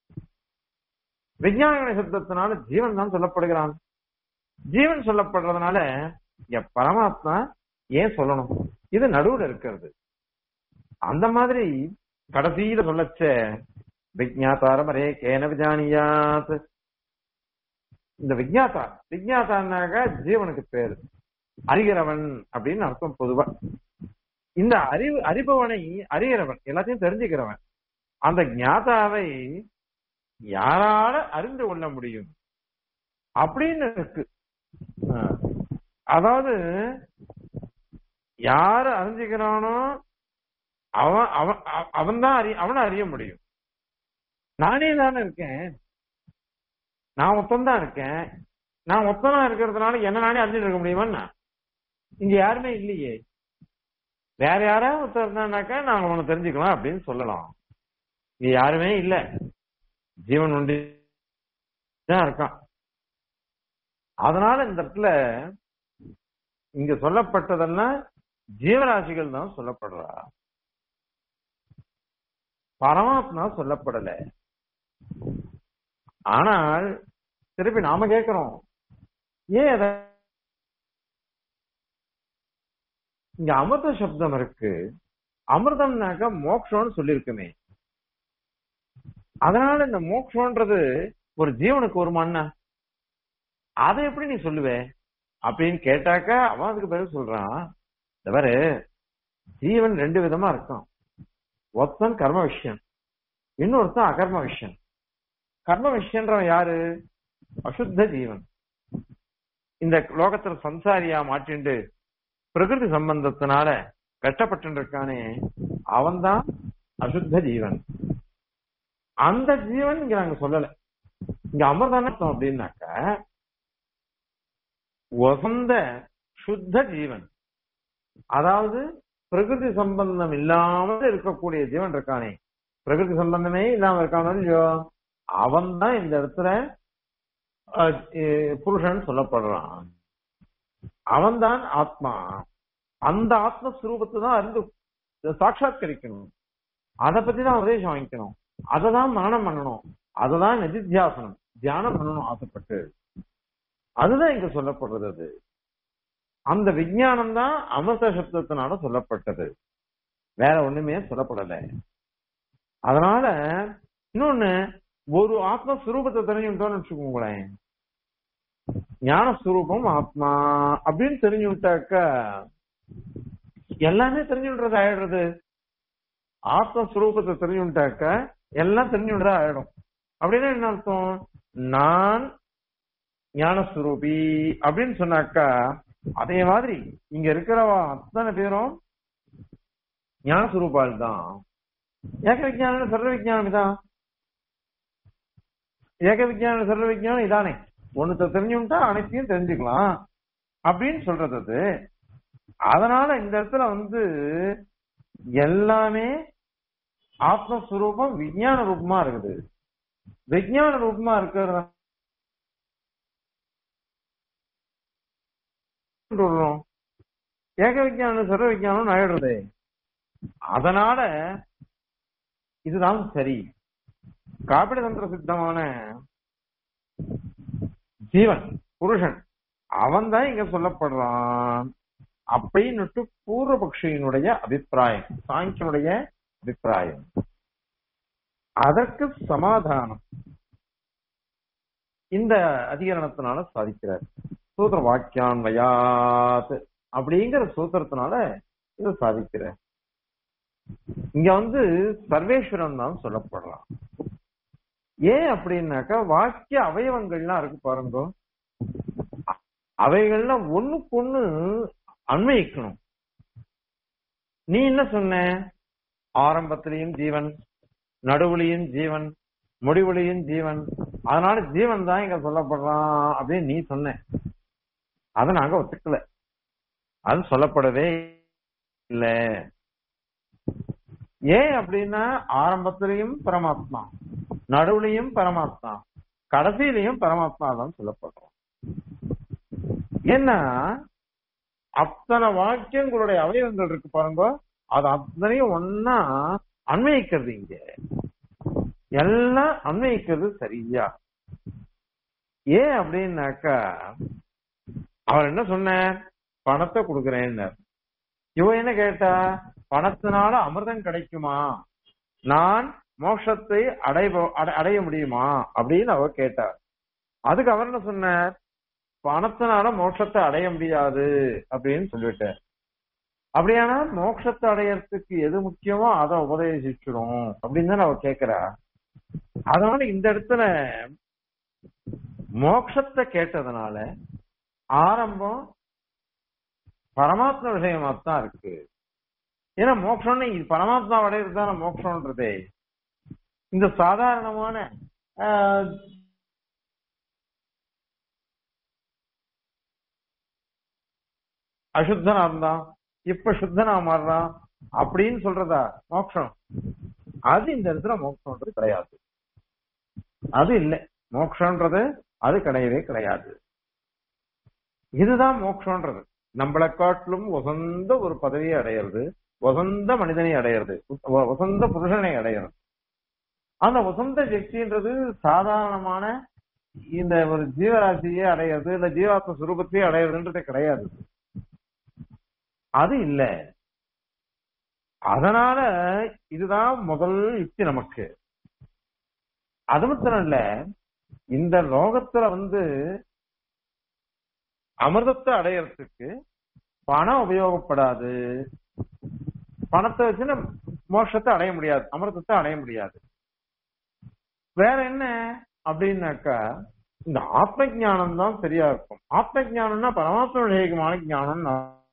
[SPEAKER 1] விஞ்ஞான சப்தத்தினால ஜீவன் தான் சொல்லப்படுகிறான் ஜீவன் சொல்லப்படுறதுனால இங்க பரமாத்மா ஏன் சொல்லணும் இது நடுவுல இருக்கிறது அந்த மாதிரி கடைசியில சொல்லச்ச விஜயாத்தாரமரே கேன விஜானியாத் இந்த விஜயாத்தா விஜயாத்தான்னாக ஜீவனுக்கு பேரு அறிகிறவன் அப்படின்னு அர்த்தம் பொதுவா இந்த அறிவு அறிபவனை அறிகிறவன் எல்லாத்தையும் தெரிஞ்சுக்கிறவன் அந்த ஞாதாவை யாரால அறிந்து கொள்ள முடியும் அப்படின்னு இருக்கு அதாவது யார அறிஞ்சுக்கிறானோ அவன் அவன் அவன் தான் அறி அவனை அறிய முடியும் நானே தானே இருக்கேன் நான் ஒத்தந்தான் இருக்கேன் நான் ஒத்தனா இருக்கிறதுனால என்ன நானே அறிஞ்சிட்டு இருக்க முடியுமா இங்க யாருமே இல்லையே வேற யாராவது ஒருத்தர் இருந்தானாக்கா நாங்க அவனை தெரிஞ்சுக்கலாம் அப்படின்னு சொல்லலாம் இங்க யாருமே இல்ல ஜீவன் ஒன்றி தான் இருக்கான் அதனால இந்த இடத்துல இங்க சொல்லப்பட்டதெல்லாம் ஜீவராசிகள் தான் சொல்லப்படுறா பரமாத்மா சொல்லப்படல ஆனால் திருப்பி நாம கேட்கிறோம் ஏன் அத இங்க அமிர்த சப்தம் இருக்கு அமிர்தம்னாக்க மோக்ஷம்னு சொல்லியிருக்குமே அதனால இந்த மோக்ஷன்றது ஒரு ஜீவனுக்கு ஒரு மண்ணா அதை எப்படி நீ சொல்லுவ அப்படின்னு கேட்டாக்கா அவன் அதுக்கு பதில் சொல்றான் தவிர ஜீவன் ரெண்டு விதமா இருக்கான் ஒருத்தன் கர்ம விஷயம் இன்னொருத்தன் அகர்ம விஷயம் கர்ம விஷயன்றவன் யாரு அசுத்த ஜீவன் இந்த லோகத்துல சம்சாரியா மாட்டிண்டு பிரகிருதி சம்பந்தத்தினால கஷ்டப்பட்டு இருக்கானே அவன்தான் அசுத்த ஜீவன் அந்த ஜீவன் இங்க நாங்க சொல்லல இங்க அமிர்தானத்தம் அப்படின்னாக்க வசந்த சுத்த ஜீவன் அதாவது பிரகிருதி சம்பந்தம் இல்லாமல் இருக்கக்கூடிய ஜீவன் இருக்கானே பிரகிருதி சம்பந்தமே இல்லாம இருக்கானோ இல்லையோ அவன் தான் இந்த இடத்துல புருஷன் சொல்லப்படுறான் அவன்தான் ஆத்மா அந்த ஆத்மஸ்வரூபத்தை தான் அறிந்து சாட்சாத்கரிக்கணும் அதை பத்தி தான் உபதேசம் வாங்கிக்கணும் அதை தான் மரணம் பண்ணணும் அதை தான் நிதித்தியாசனம் தியானம் பண்ணணும் ஆசைப்பட்டு அதுதான் இங்க சொல்லப்படுறது அது அந்த விஞ்ஞானம் தான் அமிர்த சப்தத்தினால சொல்லப்பட்டது வேற ஒண்ணுமே சொல்லப்படல அதனால இன்னொன்னு ஒரு ஆத்மஸ்வரூபத்தை தெரிஞ்சுட்டோம்னு வச்சுக்கோங்களேன் ஞானஸ்வரூபம் ஆத்மா அப்படின்னு தெரிஞ்சு விட்டாக்கா எல்லாமே தெரிஞ்சு விடுறது ஆயிடுறது ஆத்மஸ்வரூபத்தை தெரிஞ்சு விட்டாக்கா எல்லாம் தெரிஞ்சு விடுறதா ஆயிடும் அப்படின்னா என்ன அர்த்தம் நான் ஞானஸ்வரூபி அப்படின்னு சொன்னாக்கா அதே மாதிரி இங்க இருக்கிறவா அத்தனை பேரும் ஞானஸ்வரூபால் தான் ஏக விஜயானம் சர்வ விஜயானம் இதான் ஏக விஜயான சர்வ விஜயானம் இதானே ஒண்ணுத்த தெரிஞ்சுட்டா அனைத்தையும் தெரிஞ்சுக்கலாம் அப்படின்னு சொல்றது அது அதனால இந்த இடத்துல வந்து எல்லாமே ஆத்மஸ்வரூபம் விஞ்ஞான ரூபமா இருக்குது விஞ்ஞான ரூபமா இருக்கிறது ஏக விஞ்ஞானம் சர்வ விஞ்ஞானம் ஆயிடுறது அதனால இதுதான் சரி காப்பிட தந்திர சித்தமான ஜீவன் புருஷன் அவன் தான் இங்க சொல்லப்படுறான் அப்படின்னுட்டு பூர்வபக்ஷியினுடைய அபிப்பிராயம் சாங்கியனுடைய அபிப்பிராயம் அதற்கு சமாதானம் இந்த அதிகரணத்தினால சாதிக்கிறார் சூத்திர வாக்கியான் வயாத் அப்படிங்கிற சூத்திரத்தினால இதை சாதிக்கிறார் இங்க வந்து சர்வேஸ்வரன் தான் சொல்லப்படுறான் ஏன் அப்படின்னாக்கா வாக்கிய அவயவங்கள்லாம் இருக்கு பாருங்க அவைகள்லாம் ஒண்ணுக்கு ஒண்ணு அன்வயிக்கணும் நீ என்ன சொன்ன ஆரம்பத்திலையும் ஜீவன் நடுவுலையும் ஜீவன் முடிவுலையும் ஜீவன் அதனால ஜீவன் தான் இங்க சொல்லப்படுறான் அப்படின்னு நீ சொன்ன அதை நாங்க ஒத்துக்கல அது சொல்லப்படவே இல்ல ஏன் அப்படின்னா ஆரம்பத்திலையும் பரமாத்மா நடுவுலையும் பரமாத்மா கடைசியிலையும் பரமாத்மா தான் சொல்லப்படுறோம் ஏன்னா அத்தனை வாக்கியங்களுடைய அவயவங்கள் இருக்கு பாருங்க அது அத்தனையும் ஒன்னா அன்வயிக்கிறது இங்க எல்லாம் அன்வயிக்கிறது சரியா ஏன் அப்படின்னாக்கா அவர் என்ன சொன்ன பணத்தை கொடுக்கறேன்னார் இவ என்ன கேட்டா பணத்தினால அமிர்தம் கிடைக்குமா நான் மோட்சத்தை அடைய அடைய முடியுமா அப்படின்னு அவர் கேட்டார் அதுக்கு அவர் என்ன சொன்னார் பணத்தினால மோட்சத்தை அடைய முடியாது அப்படின்னு சொல்லிட்டார் அப்படியானா மோட்சத்தை அடையறதுக்கு எது முக்கியமோ அதை உபதேசிச்சிடும் அப்படின்னு தான் அவர் கேட்கிறா அதனால இந்த இடத்துல மோட்சத்தை கேட்டதுனால ஆரம்பம் பரமாத்மா விஷயமா தான் இருக்கு ஏன்னா மோட்சம்னு இது பரமாத்மா அடையிறது தானே மோட்சம்ன்றதே இந்த சாதாரணமான அசுத்தனா இருந்தான் இப்ப சுத்தனா மாறுறான் அப்படின்னு சொல்றதா மோட்சம் அது இந்த இடத்துல மோட்சம்ன்றது கிடையாது அது இல்லை மோட்சம்ன்றது அது கிடையவே கிடையாது இதுதான் மோட்சம்ன்றது நம்மளை காட்டிலும் உசந்த ஒரு பதவியை அடையிறது வசந்த மனிதனை அடையிறது வசந்த புருஷனை அடையிறது அந்த வசந்த சக்தின்றது சாதாரணமான இந்த ஒரு ஜீவராசியை அடையிறது இல்ல ஜீவாத்ம சுரூபத்தையே அடையிறதுன்றது கிடையாது அது இல்ல அதனால இதுதான் முதல் யுக்தி நமக்கு அது மாத்திரம் இல்ல இந்த லோகத்துல வந்து அமிர்தத்தை அடையறதுக்கு பணம் உபயோகப்படாது பணத்தை வச்சு மோட்சத்தை அடைய முடியாது அமிர்தத்தை அடைய முடியாது வேற என்ன அப்படின்னாக்கா இந்த ஆத்ம ஜானம் தான் சரியா இருக்கும் ஆத்ம ஜானம்னா பரமாத்ம விஷயமான ஜானம்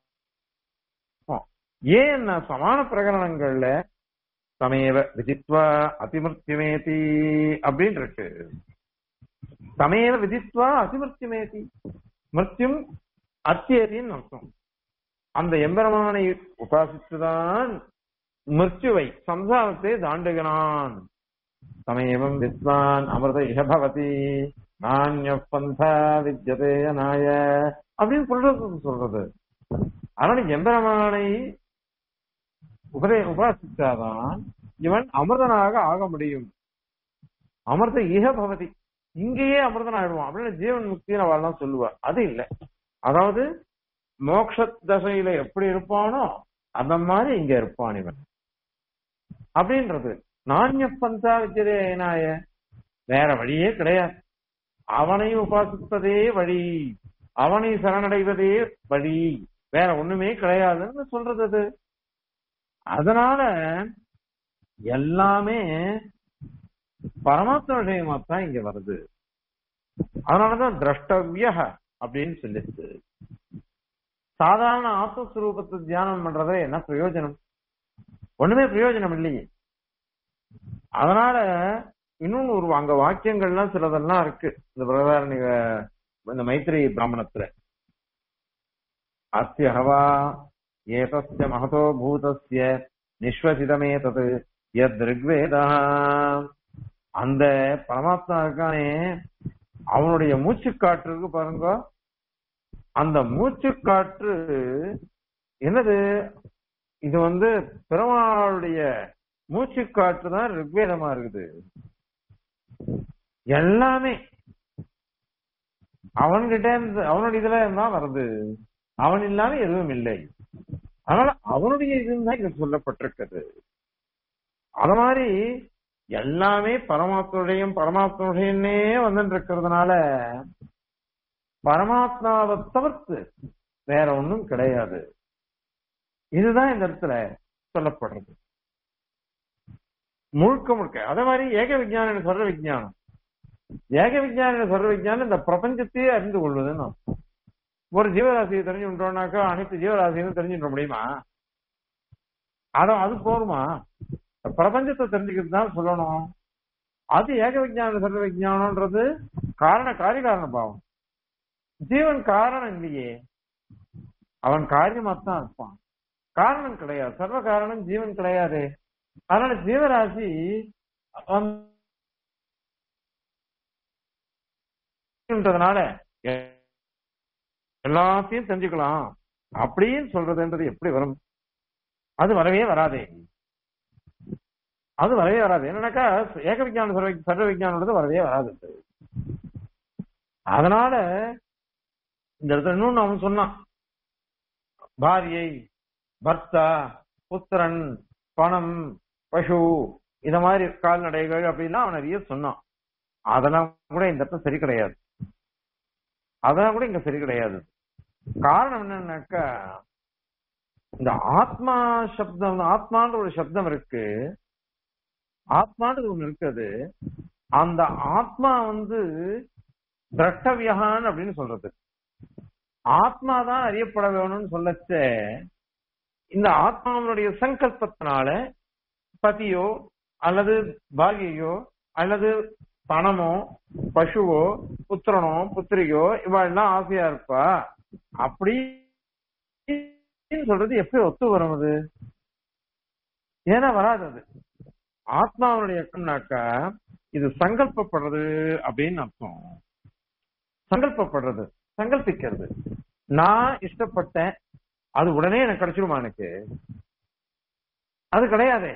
[SPEAKER 1] ஏன் சமான பிரகரணங்கள்ல சமேவ விதித்வா அதிமிருத்தியமேதி அப்படின்னு இருக்கு சமேவ விதித்வா அதிமிருத்தியமேதி மிருத்தியும் அத்தியதின்னு அர்த்தம் அந்த எம்பெருமானை உபாசித்துதான் மிருத்யுவை சம்சாரத்தை தாண்டுகிறான் சமயவம் வித்வான் அமிர்த இகபவதி நானிய பந்தா வித்யதே நாய அப்படின்னு சொல்றது சொல்றது அதனால எம்பெருமானை உபதே உபாசித்தாதான் இவன் அமிர்தனாக ஆக முடியும் அமிர்த இக பவதி இங்கேயே அமிர்தன் ஆயிடுவான் அப்படின்னு ஜீவன் முக்தின்னு அவள்லாம் சொல்லுவா அது இல்லை அதாவது மோக்ஷ தசையில எப்படி இருப்பானோ அந்த மாதிரி இங்க இருப்பான் இவன் அப்படின்றது நானிய பந்தா வித்தியதேனாய வேற வழியே கிடையாது அவனை உபாசிப்பதே வழி அவனை சரணடைவதே வழி வேற ஒண்ணுமே கிடையாதுன்னு சொல்றது அது அதனால எல்லாமே பரமாத்ம விஷயமா தான் இங்க வருது அதனாலதான் திரஷ்டவிய அப்படின்னு சொல்லிச்சு சாதாரண ஆத்மஸ்வரூபத்தை தியானம் பண்றத என்ன பிரயோஜனம் ஒண்ணுமே பிரயோஜனம் இல்லையே அதனால இன்னொன்னு ஒரு அங்க வாக்கியங்கள்லாம் சிலதெல்லாம் இருக்கு இந்த பிரதாரணி இந்த மைத்திரி பிராமணத்துல அஸ்ய ஹவா ஏதஸ்ய மகதோ பூதஸ்ய நிஸ்வசிதமே தது எத் ரிக்வேதா அந்த பரமாத்மா இருக்கானே அவனுடைய மூச்சு காற்று இருக்கு பாருங்க அந்த மூச்சு காற்று என்னது இது வந்து பெருமாளுடைய மூச்சு காற்று தான் ரிக்வேதமா இருக்குது எல்லாமே அவன்கிட்ட இருந்து அவனுடைய இதுல இருந்தா வருது அவன் இல்லாம எதுவும் இல்லை அதனால அவனுடைய இதுதான் இங்க சொல்லப்பட்டிருக்கிறது அத மாதிரி எல்லாமே பரமாத்மனுடையும் பரமாத்மனுடையனே வந்துட்டு இருக்கிறதுனால பரமாத்மாவை தவிர்த்து வேற ஒண்ணும் கிடையாது இதுதான் இந்த இடத்துல சொல்லப்படுறது முழுக்க முழுக்க அதே மாதிரி ஏக விஞ்ஞானம் சொல்ற விஞ்ஞானம் ஏக விஞ்ஞானம் சொல்ற விஞ்ஞானம் இந்த பிரபஞ்சத்தையே அறிந்து கொள்வதுன்னு அர்த்தம். ஒரு ஜீவராசியை தெரிஞ்சுட்டோம்னாக்கா அனைத்து ஜீவராசியும் தெரிஞ்சுக்க முடியுமா அத அது போருமா பிரபஞ்சத்தை தெரிஞ்சுக்கிறது தான் சொல்லணும் அது ஏக விஞ்ஞான சர்வ விஞ்ஞானம்ன்றது காரண காரிய காரண பாவம் ஜீவன் காரணம் இல்லையே அவன் காரியமாத்தான் இருப்பான் காரணம் கிடையாது சர்வ காரணம் ஜீவன் கிடையாது அதனால ஜீவராசி ன்றதுனால எல்லாத்தையும் தெரிஞ்சுக்கலாம் அப்படின்னு சொல்றதுன்றது எப்படி வரும் அது வரவே வராதே அது வரவே வராது என்னன்னாக்கா ஏக விஞ்ஞான சர்வ சர்வ விஞ்ஞானம்ன்றது வரவே வராது அதனால இந்த இடத்துல இன்னொன்னு அவன் சொன்னான் பாரியை பர்த்தா புத்திரன் பணம் பசு இத மாதிரி கால்நடைகள் அப்படின்னா அவன் நிறைய சொன்னான் அதெல்லாம் கூட இந்த இடத்துல சரி கிடையாது அதெல்லாம் கூட இங்க சரி கிடையாது காரணம் என்னன்னாக்கா இந்த ஆத்மா சப்தம் ஆத்மான்ற ஒரு சப்தம் இருக்கு ஆத்மான்றது ஒண்ணு இருக்குது அந்த ஆத்மா வந்து திரட்டவியகான் அப்படின்னு சொல்றது ஆத்மா தான் அறியப்பட வேணும்னு சொல்லச்ச இந்த ஆத்மாவுடைய சங்கல்பத்தினால பதியோ அல்லது பாகியோ அல்லது பணமோ பசுவோ புத்திரனோ புத்திரியோ இவாள்லாம் ஆசையா இருப்பா அப்படி சொல்றது எப்படி ஒத்து வரும் அது ஏன்னா வராது அது ஆத்மாவுடைய கண்ணாக்கா இது சங்கல்பப்படுறது அப்படின்னு அர்த்தம் சங்கல்பப்படுறது சங்கல்பிக்கிறது நான் இஷ்டப்பட்டேன் அது உடனே எனக்கு கிடைச்சிருமா எனக்கு அது கிடையாதே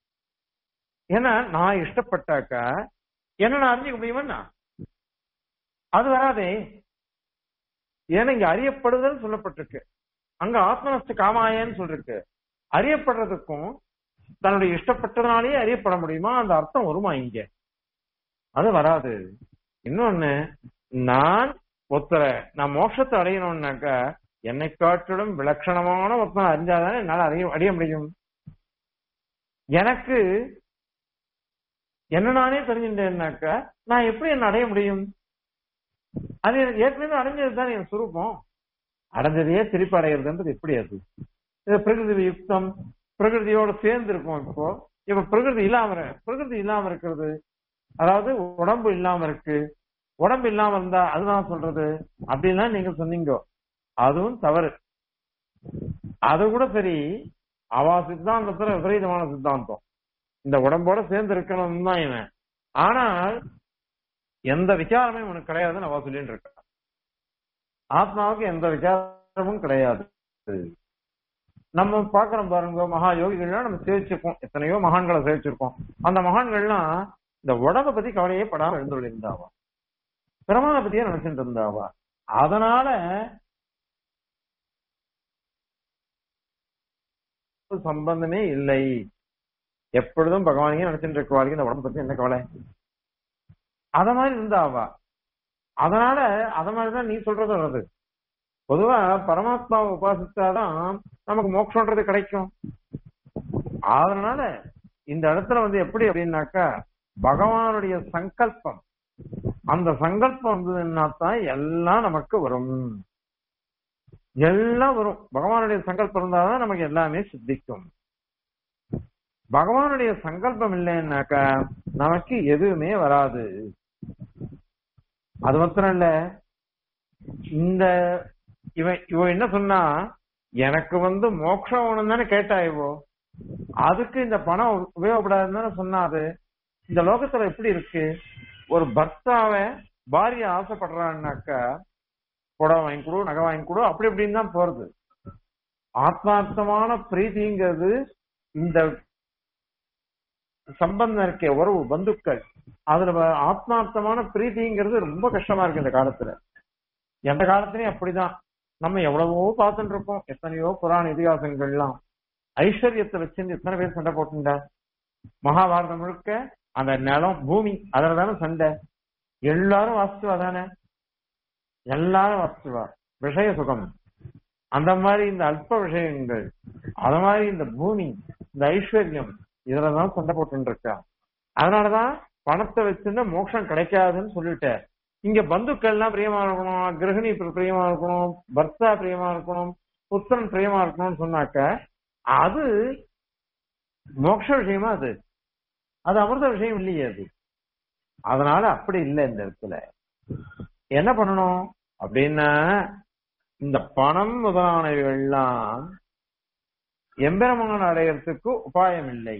[SPEAKER 1] ஏன்னா நான் இஷ்டப்பட்டாக்கா என்ன நான் அறிஞ்சிக்க முடியுமா அது வராதே ஏன்னா இங்க அறியப்படுதல் சொல்லப்பட்டிருக்கு அங்க ஆத்மநஷ்ட காமாயன்னு சொல்லிருக்கு அறியப்படுறதுக்கும் தன்னுடைய இஷ்டப்பட்டதுனாலேயே அறியப்பட முடியுமா அந்த அர்த்தம் வருமா இங்க அது வராது இன்னொன்னு நான் ஒருத்தர நான் மோட்சத்தை அடையணும்னாக்கா என்னை காட்டிலும் விலட்சணமான ஒருத்தன் அறிஞ்சாதானே என்னால அறிய அடைய முடியும் எனக்கு என்ன நானே தெரிஞ்சுட்டேன்னாக்கா நான் எப்படி என்ன அடைய முடியும் அது எனக்கு ஏற்கனவே அடைஞ்சது தான் என் சுரூபம் அடைஞ்சதையே திருப்பி அடைகிறதுன்றது எப்படி அது இது பிரகிருதி யுக்தம் பிரகிருதியோட சேர்ந்து இருக்கும் இப்போ இப்ப பிரகிருதி இல்லாம இரு- பிரகிருதி இல்லாம இருக்கிறது அதாவது உடம்பு இல்லாம இருக்கு உடம்பு இல்லாம இருந்தா அதுதான் சொல்றது அப்படின்லாம் நீங்க சொன்னீங்க அதுவும் தவறு அது கூட சரி அவா சித்தாந்தத்துல விபரீதமான சித்தாந்தம் இந்த உடம்போட சேர்ந்து இருக்கணும் தான் இவன் ஆனால் எந்த விசாரமே உனக்கு கிடையாதுன்னு அவ சொல்லிட்டு இருக்கா ஆத்மாவுக்கு எந்த விசாரமும் கிடையாது நம்ம பாக்குறோம் பாருங்க மகா யோகிகள்லாம் நம்ம சேவிச்சிருக்கோம் எத்தனையோ மகான்களை சேவிச்சிருக்கோம் அந்த மகான்கள்லாம் இந்த உடம்ப பத்தி கவலையே படாம எழுந்துள்ள இருந்தாவா பிரமாண பத்தியே நினைச்சிட்டு இருந்தாவா அதனால சம்பந்தமே இல்லை எப்பொழுதும் பகவானையே நினைச்சிட்டு இருக்குவாங்க இந்த உடம்ப பத்தி என்ன கவலை அத மாதிரி இருந்தாவா அதனால அத மாதிரிதான் நீ சொல்றது வருது பொதுவா பரமாத்மாவை உபாசித்தாதான் நமக்கு மோட்சம்ன்றது கிடைக்கும் அதனால இந்த இடத்துல வந்து எப்படி அப்படின்னாக்கா பகவானுடைய சங்கல்பம் அந்த சங்கல்பம் வந்ததுன்னா தான் எல்லாம் நமக்கு வரும் எல்லாம் வரும் பகவானுடைய சங்கல்பம் இருந்தாதான் நமக்கு எல்லாமே சித்திக்கும் பகவானுடைய சங்கல்பம் இல்லைன்னாக்கா நமக்கு எதுவுமே வராது அது மாத்திரம் இல்ல இந்த இவன் இவ என்ன சொன்னா எனக்கு வந்து மோட்சம் வேணும் தானே கேட்டா இவோ அதுக்கு இந்த பணம் உபயோகப்படாதுன்னு தானே சொன்னாரு இந்த லோகத்துல எப்படி இருக்கு ஒரு பர்த்தாவ பாரிய ஆசைப்படுறான்னாக்கா புடவை வாங்கி கொடு நகை வாங்கி கொடு அப்படி இப்படின்னு தான் போறது ஆத்மார்த்தமான பிரீதிங்கிறது இந்த சம்பந்தம் இருக்க உறவு பந்துக்கள் அதுல வ- ஆத்மார்த்தமான பிரீதிங்கிறது ரொம்ப கஷ்டமா இருக்கு இந்த காலத்துல எந்த காலத்துலயும் அப்படிதான் நம்ம எவ்வளவோ பார்த்துட்டு இருக்கோம் எத்தனையோ புராண இதிகாசங்கள்லாம் ஐஸ்வர்யத்தை வச்சு எத்தனை பேர் சண்டை போட்டுண்டா மகாபாரதம் முழுக்க அந்த நிலம் பூமி அதுல தானே சண்டை எல்லாரும் வாசிச்சுவா தானே எல்லாரும் வாசிச்சுவா விஷய சுகம் அந்த மாதிரி இந்த அல்ப விஷயங்கள் அத மாதிரி இந்த பூமி இந்த ஐஸ்வர்யம் இதுலதான் சண்டை போட்டு இருக்கா அதனாலதான் பணத்தை வச்சிருந்தா மோட்சம் கிடைக்காதுன்னு சொல்லிட்டார் இங்க பந்துக்கள்லாம் பிரியமா இருக்கணும் கிரகிணி பிர- பிரியமா இருக்கணும் பர்த்தா பிரியமா இருக்கணும் புத்திரன் பிரியமா இருக்கணும்னு சொன்னாக்க அது மோட்ச விஷயமா அது அது அமிர்த விஷயம் இல்லையே அது அதனால அப்படி இல்லை இந்த இடத்துல என்ன பண்ணணும் அப்படின்னா இந்த பணம் முதலானவைகள்லாம் எம்பெருமான் அடையறதுக்கு உபாயம் இல்லை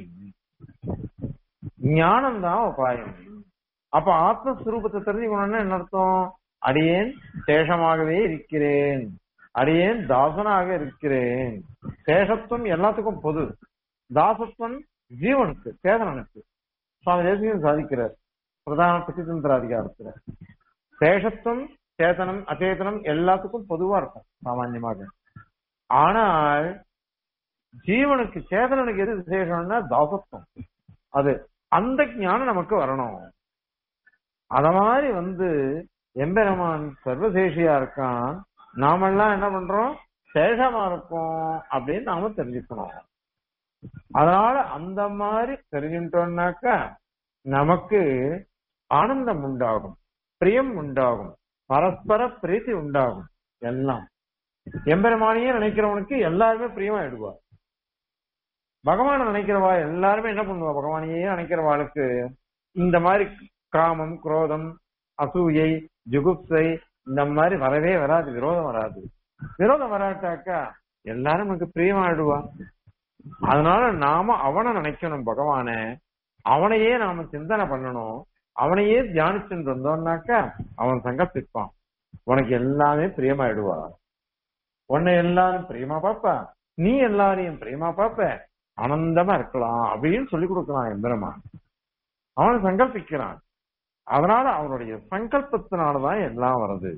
[SPEAKER 1] ஞானம் தான் உபாயம் அப்ப ஆத்மஸ்வரூபத்தை தெரிஞ்சுக்கணும்னா என்ன அர்த்தம் அடியேன் சேஷமாகவே இருக்கிறேன் அடியேன் தாசனாக இருக்கிறேன் சேஷத்துவம் எல்லாத்துக்கும் பொது தாசத்துவம் ஜீவனுக்கு சேதனனுக்கு சுவாமி தேசியம் சாதிக்கிறார் பிரதான பிரதிதந்திர அதிகாரத்துல சேஷத்துவம் சேதனம் அச்சேதனம் எல்லாத்துக்கும் பொதுவா இருக்கும் சாமான்யமாக ஆனால் ஜீவனுக்கு சேதனனுக்கு எது விசேஷம்னா தாசத்துவம் அது அந்த ஞானம் நமக்கு வரணும் அத மாதிரி வந்து எம்பெருமான் சர்வசேஷியா இருக்கான் நாமெல்லாம் என்ன பண்றோம் சேஷமா இருக்கோம் அப்படின்னு நாம தெரிஞ்சுக்கணும் அதனால அந்த மாதிரி தெரிஞ்சுட்டோம்னாக்கா நமக்கு ஆனந்தம் உண்டாகும் பிரியம் உண்டாகும் பரஸ்பர பிரீத்தி உண்டாகும் எல்லாம் எம்பெருமானியே நினைக்கிறவனுக்கு எல்லாருமே பிரியமாயிடுவா பகவான நினைக்கிறவா எல்லாருமே என்ன பண்ணுவா பகவானையே நினைக்கிறவாளுக்கு இந்த மாதிரி காமம் குரோதம் அசூயை ஜுகுப்சை இந்த மாதிரி வரவே வராது விரோதம் வராது விரோதம் வராட்டாக்கா எல்லாரும் நமக்கு பிரியமாயிடுவா அதனால நாம அவனை நினைக்கணும் பகவான அவனையே நாம சிந்தனை பண்ணணும் அவனையே தியானிச்சுட்டு இருந்தோம்னாக்கா அவன் சங்கல்பிப்பான் உனக்கு எல்லாமே பிரியமாயிடுவா உன்னை எல்லாரும் பிரியமா பாப்பா நீ எல்லாரையும் பிரியமா பாப்ப ஆனந்தமா இருக்கலாம் அப்படின்னு சொல்லி கொடுக்கலாம் எம்பெருமான் அவன் சங்கல்பிக்கிறான் அதனால அவனுடைய சங்கல்பத்தினாலதான் எல்லாம் வருது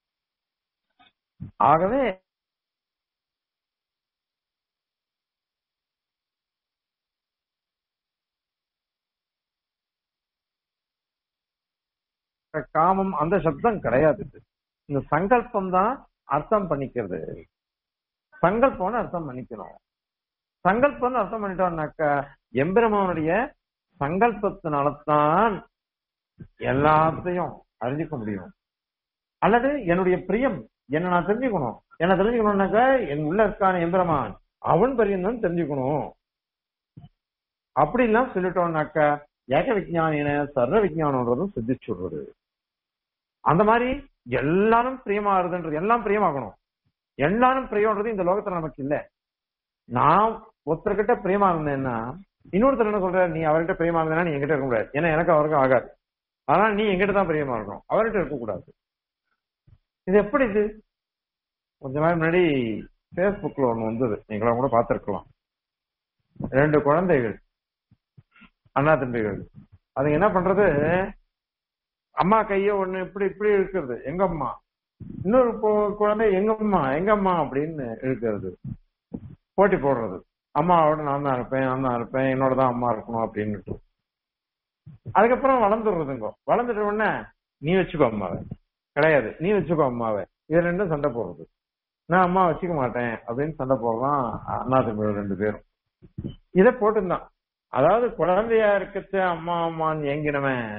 [SPEAKER 1] ஆகவே காமம் அந்த சப்தம் கிடையாது இது. இந்த சங்கல்பம் தான் அர்த்தம் பண்ணிக்கிறது சங்கல்பம்னு அர்த்தம் பண்ணிக்கணும் சங்கல்பம்னு அர்த்தம் பண்ணிட்டோம்னாக்கா எம்பெருமானுடைய சங்கல்பத்தினால்தான் எல்லாத்தையும் அறிஞ்சுக்க முடியும் அல்லது என்னுடைய பிரியம் என்ன நான் தெரிஞ்சுக்கணும் என்ன தெரிஞ்சுக்கணும்னாக்கா என் உள்ள இருக்கான எம்பெருமான் அவன் பிரியம் தான் தெரிஞ்சுக்கணும் அப்படி எல்லாம் சொல்லிட்டோம்னாக்கா ஏக விஜயானின சர்வ விஜயானன்றதும் சித்திச்சுடுறது அந்த மாதிரி எல்லாரும் பிரியமாகுதுன்றது எல்லாம் பிரியமாகணும் எல்லாரும் பிரியம்ன்றது இந்த லோகத்துல நமக்கு இல்ல நான் ஒருத்தர்கிட்ட பிரியமா இருந்தேன்னா இன்னொருத்தர் என்ன சொல்ற நீ அவர்கிட்ட பிரியமா இருந்தேன்னா நீ என்கிட்ட இருக்க முடியாது ஏன்னா எனக்கு அவருக்கும் ஆகாது ஆனா நீ எங்கிட்ட தான் பிரியமா இருக்கணும் அவர்கிட்ட இருக்க கூடாது இது எப்படி இது கொஞ்ச நாள் முன்னாடி பேஸ்புக்ல ஒண்ணு வந்தது நீங்களும் கூட பார்த்திருக்கலாம் ரெண்டு குழந்தைகள் அண்ணா தம்பிகள் அது என்ன பண்றது அம்மா கைய ஒண்ணு இப்படி இப்படி இருக்கிறது எங்க அம்மா இன்னொரு பொ- குழந்தை எங்க அம்மா எங்க அம்மா அப்படின்னு இருக்கிறது போட்டி போடுறது அம்மாவோட நான் தான் இருப்பேன் நான் தான் இருப்பேன் என்னோட தான் அம்மா இருக்கணும் அப்படின்னுட்டு அதுக்கப்புறம் வளர்ந்துடுறதுங்க வளர்ந்துட்ட உடனே நீ வச்சுக்கோ அம்மாவை கிடையாது நீ வச்சுக்கோ அம்மாவை இது ரெண்டும் சண்டை போடுறது நான் அம்மா வச்சுக்க மாட்டேன் அப்படின்னு சண்டை போடுறான் அண்ணா தம்பிகள் ரெண்டு பேரும் இதை போட்டுந்தான் அதாவது குழந்தையா இருக்கச்ச அம்மா அம்மான்னு ஏங்கினவன்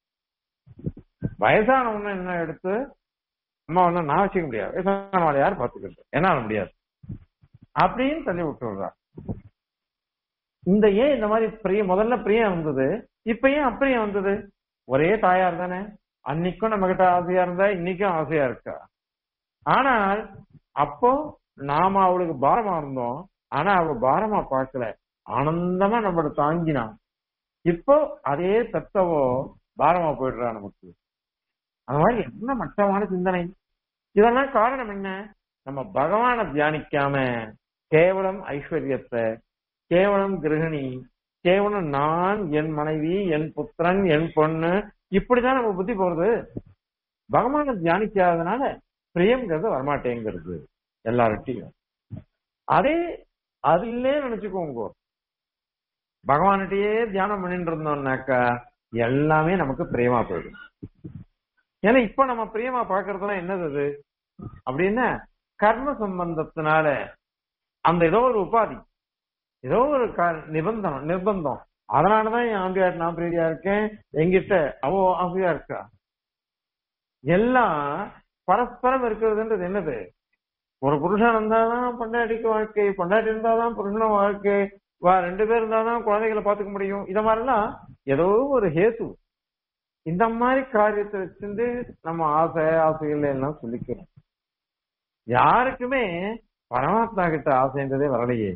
[SPEAKER 1] வயசானவன என்ன எடுத்து அம்மா ஒண்ணு நான் வச்சுக்க முடியாது வயசானவளை யார் பாத்துக்கிறது என்னால முடியாது அப்படின்னு தள்ளி விட்டுடுறா இந்த ஏன் இந்த மாதிரி பிரியம் முதல்ல பிரியம் வந்தது இப்ப ஏன் அப்பிரியம் வந்தது ஒரே தாயார் தானே அன்னைக்கும் நம்ம கிட்ட ஆசையா இருந்தா இன்னைக்கும் ஆசையா இருக்கா ஆனால் அப்போ நாம அவளுக்கு பாரமா இருந்தோம் ஆனா அவ பாரமா பார்க்கல ஆனந்தமா நம்மள தாங்கினான் இப்போ அதே தத்துவோ பாரமா போயிடுறா நமக்கு அந்த மாதிரி என்ன மட்டமான சிந்தனை இதெல்லாம் காரணம் என்ன நம்ம பகவானை தியானிக்காம கேவலம் ஐஸ்வர்யத்தை கேவலம் கிரகிணி கேவலம் நான் என் மனைவி என் புத்திரன் என் பொண்ணு இப்படிதான் நம்ம புத்தி போறது பகவானை தியானிக்காதனால பிரியம்ங்கிறது வரமாட்டேங்கிறது எல்லார்ட்டையும் அதே அது இல்லே நினைச்சுக்கோங்க பகவான்கிட்டயே தியானம் பண்ணிட்டு இருந்தோம்னாக்கா எல்லாமே நமக்கு பிரியமா போயிடும் ஏன்னா இப்ப நம்ம பிரியமா பாக்குறதுலாம் என்னது அது அப்படின்னா கர்ம சம்பந்தத்தினால அந்த ஏதோ ஒரு உபாதி ஏதோ ஒரு கா- நிபந்தனம் நிர்பந்தம் அதனாலதான் என் ஆம்பியார் நான் பிரீதியா இருக்கேன் எங்கிட்ட அவ ஆசையா இருக்கா எல்லாம் பரஸ்பரம் இருக்கிறதுன்றது என்னது ஒரு புருஷன் இருந்தாதான் பொண்டாட்டிக்கு வாழ்க்கை பொண்டாட்டி இருந்தாதான் புருஷனும் வாழ்க்கை வா ரெண்டு பேர் இருந்தாதான் குழந்தைகளை பாத்துக்க முடியும் இத மாதிரிலாம் ஏதோ ஒரு ஹேத்து இந்த மாதிரி காரியத்தை வச்சிருந்து நம்ம ஆசை ஆசைகள் எல்லாம் சொல்லிக்கிறோம் யாருக்குமே பரமாத்மா கிட்ட ஆசைன்றதே வரலையே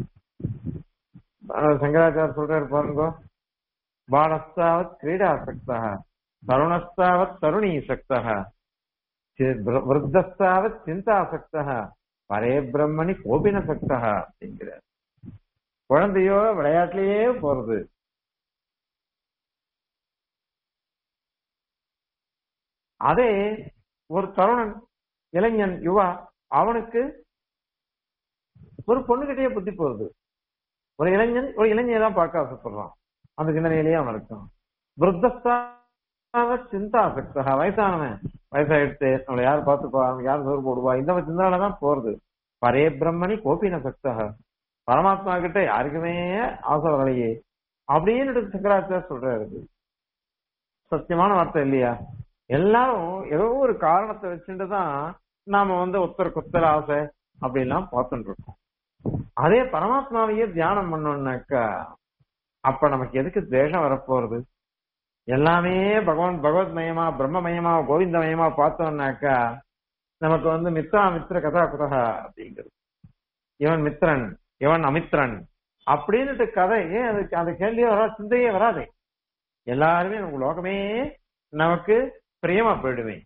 [SPEAKER 1] அஹ் சங்கராச்சார் சொல்றாரு பாருங்க பாலஸ்தாவத் கிரீடா சக்தா தருணஸ்தாவத் தருணீ சக்தா விருத்தஸ்தாவத் சிந்தா சக்தா பரே பிரம்மணி கோபின சக்தா அப்படிங்கிறார் குழந்தையோ விளையாட்டுலயே போறது அதே ஒரு தருணன் இளைஞன் யுவா அவனுக்கு ஒரு பொண்ணுகிட்டயே புத்தி போறது ஒரு இளைஞன் ஒரு இளைஞனை தான் பார்க்க ஆசைப்படுறான் அந்த சிந்தனையிலேயே அவன் இருக்கான் விருத்தஸ்தாவ சிந்தா சக்தா வயசானவன் வயசாயிடுத்து நம்மளை யார் பார்த்துப்பா அவனுக்கு யார் சோறு போடுவா இந்த சிந்தனை தான் போறது பரே பிரம்மணி கோபின சக்தா பரமாத்மா கிட்ட யாருக்குமே ஆசை வரலையே அப்படின்னு சங்கராச்சார் சொல்றாரு சத்தியமான வார்த்தை இல்லையா எல்லாரும் ஏதோ ஒரு காரணத்தை வச்சுட்டு தான் நாம வந்து ஒருத்தருக்கு ஒருத்தர் ஆசை அப்படின்லாம் பார்த்துட்டு இருக்கோம் அதே பரமாத்மாவையே தியானம் பண்ணோம்னாக்கா அப்ப நமக்கு எதுக்கு தேசம் வரப்போறது எல்லாமே பகவான் பகவத்மயமா பிரம்மமயமா கோவிந்தமயமா பார்த்தோம்னாக்கா நமக்கு வந்து மித்ரா மித்திர கதா குதகா அப்படிங்கிறது இவன் மித்திரன் இவன் அமித்ரன் அப்படின்னுட்டு கதை ஏன் அதுக்கு அந்த கேள்வியே வராது சிந்தையே வராது எல்லாருமே நமக்கு லோகமே நமக்கு பிரியமா போயிடுவேன்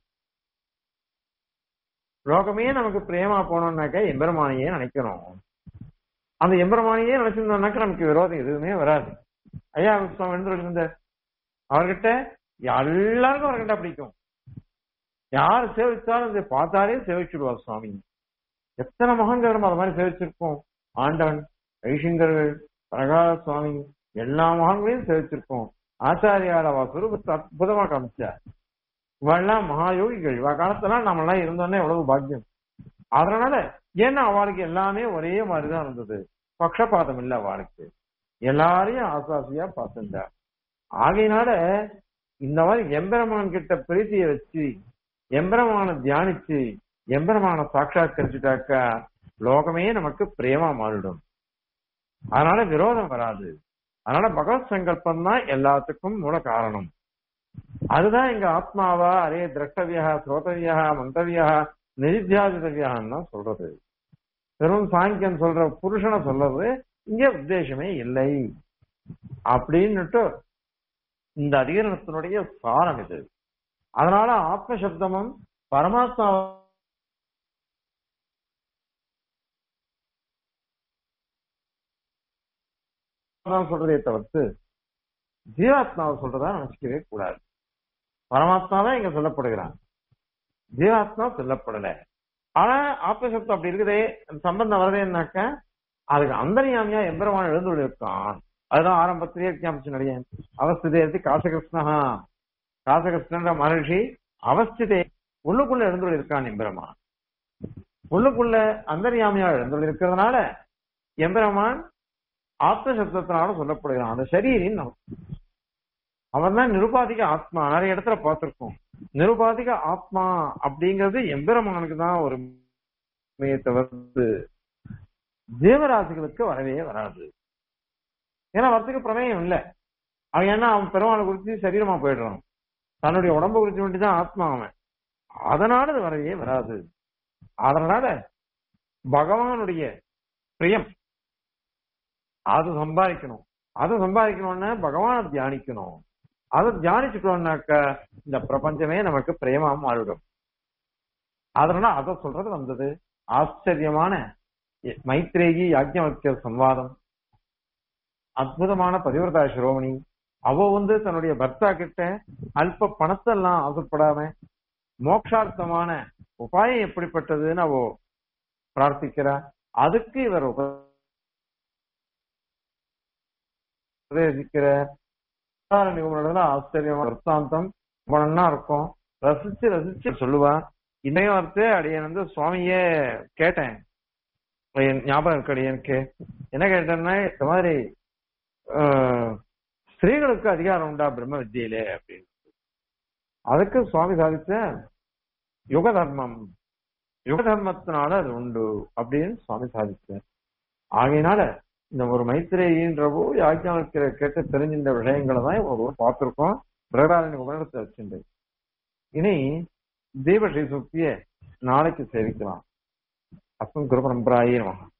[SPEAKER 1] லோகமே நமக்கு பிரியமா போனோம்னாக்கா எம்பெருமானையே நினைக்கணும் அந்த எம்பெருமானையே நினைச்சிருந்தோம்னாக்கா நமக்கு விரோதம் எதுவுமே வராது ஐயா சுவாமி எழுந்து அவர்கிட்ட எல்லாருக்கும் அவர்கிட்ட பிடிக்கும் யார் சேவிச்சாலும் அதை பார்த்தாலே சேவிச்சுடுவார் சுவாமி எத்தனை மகன்கள் அது மாதிரி சேவிச்சிருக்கோம் ஆண்டவன் ஐசிங்கர்கள் பிரகார சுவாமி எல்லா மகான்களையும் சேவிச்சிருக்கோம் ஆச்சாரியால அவ சுரூபத்தை அற்புதமா காமிச்சார் இவெல்லாம் மகாயோகிகள் இவ காலத்துல நம்ம எல்லாம் இருந்தோன்னே எவ்வளவு பாக்கியம் அதனால ஏன்னா அவளுக்கு எல்லாமே ஒரே மாதிரிதான் இருந்தது பக்ஷபாதம் இல்ல அவளுக்கு எல்லாரையும் ஆசாசியா பார்த்துட்டா ஆகையினால இந்த மாதிரி எம்பெருமான் கிட்ட பிரீத்திய வச்சு எம்பெருமான தியானிச்சு எம்பெருமான சாட்சாத்கரிச்சுட்டாக்கா லோகமே நமக்கு பிரேமா மாறிடும் அதனால விரோதம் வராது அதனால பகவத் சங்கல்பம் தான் எல்லாத்துக்கும் மூல காரணம் அதுதான் எங்க ஆத்மாவா அரே திரஷ்டவியா ஸ்ரோதவியா மந்தவியா நிதித்தியாதிதவியான்னு தான் சொல்றது வெறும் சாங்கியம் சொல்ற புருஷனை சொல்றது இங்க உத்தேசமே இல்லை அப்படின்னுட்டு இந்த அதிகரணத்தினுடைய சாரம் இது அதனால ஆத்ம சப்தமும் பரமாத்மா சொல்றதே தவிர்த்து ஜீவாத்மாவை சொல்றதா நினைச்சுக்கவே கூடாது பரமாத்மா தான் இங்க சொல்லப்படுகிறான் ஜீவாத்மா சொல்லப்படல ஆனா ஆத்மசப்தம் அப்படி இருக்குதே சம்பந்தம் வருதேன்னாக்க அதுக்கு அந்தரியாமியா எம்பெருமான் எழுந்துள்ள இருக்கான் அதுதான் ஆரம்பத்திலேயே ஞாபகம் நிறைய அவஸ்திதே காசகிருஷ்ணா காசகிருஷ்ணன்ற மகர்ஷி அவஸ்திதே உள்ளுக்குள்ள எழுந்துள்ள இருக்கான் எம்பெருமான் உள்ளுக்குள்ள அந்தரியாமியா எழுந்துள்ள இருக்கிறதுனால எம்பெருமான் ஆத்ம சப்தத்தினால சொல்லப்படுகிறான் அந்த சரீரின் அவன் தான் நிருபாதிக ஆத்மா நிறைய இடத்துல பார்த்திருக்கோம் நிருபாதிக ஆத்மா அப்படிங்கிறது எம்பெருமானுக்கு தான் ஒரு தவிர்த்து ஜீவராசிகளுக்கு வரவே வராது ஏன்னா வரத்துக்கு பிரமேயம் இல்ல அவன் ஏன்னா அவன் பெருமாளை குறிச்சு சரீரமா போயிடுறான் தன்னுடைய உடம்ப குறிச்சு வேண்டிதான் ஆத்மா அவன் அதனால அது வரவே வராது அதனால பகவானுடைய பிரியம் அது சம்பாதிக்கணும் அதை சம்பாதிக்கணும்னா பகவானை தியானிக்கணும் அதை தியானிச்சுட்டோம்னாக்க இந்த பிரபஞ்சமே நமக்கு பிரேமா மாறிடும் அதனால அதை சொல்றது வந்தது ஆச்சரியமான மைத்ரேயி யாஜ்ஞவல்கிய சம்வாதம் அற்புதமான பதிவிரதா சிரோமணி அவ வந்து தன்னுடைய பர்த்தா கிட்ட அல்ப பணத்தெல்லாம் ஆசைப்படாம மோட்சார்த்தமான உபாயம் எப்படிப்பட்டதுன்னு அவ பிரார்த்திக்கிறா அதுக்கு இவர் உப- உபதேசிக்கிற நிபுணர்கள் ஆச்சரியமான விற்த்தாந்தம் ரொம்ப நன்னா இருக்கும் ரசிச்சு ரசிச்சு சொல்லுவா இன்னையும் வார்த்தை அடியன் வந்து சுவாமியே கேட்டேன் என் ஞாபகம் இருக்கு அடியனுக்கு என்ன கேட்டேன்னா இந்த மாதிரி ஆஹ், ஸ்திரீகளுக்கு அதிகாரம் உண்டா பிரம்ம வித்தியிலே அப்படின்னு அதுக்கு சுவாமி சாதிச்ச யுக தர்மம் யுக தர்மத்தினால அது உண்டு அப்படின்னு சுவாமி சாதிச்சார் ஆகையினால இந்த ஒரு மைத்திரேயின்றவோ யாக்கியமாக்கிற கேட்டு தெரிஞ்சின்ற விஷயங்களை தான் ஒரு பார்த்திருக்கோம் பிரகதாரண்ய உபநிடத்தை வச்சுண்டு இனி தீப ஸ்ரீ சுக்தியை நாளைக்கு சேவிக்கலாம் அஸ்மன் குரு பரம்பராயே நமः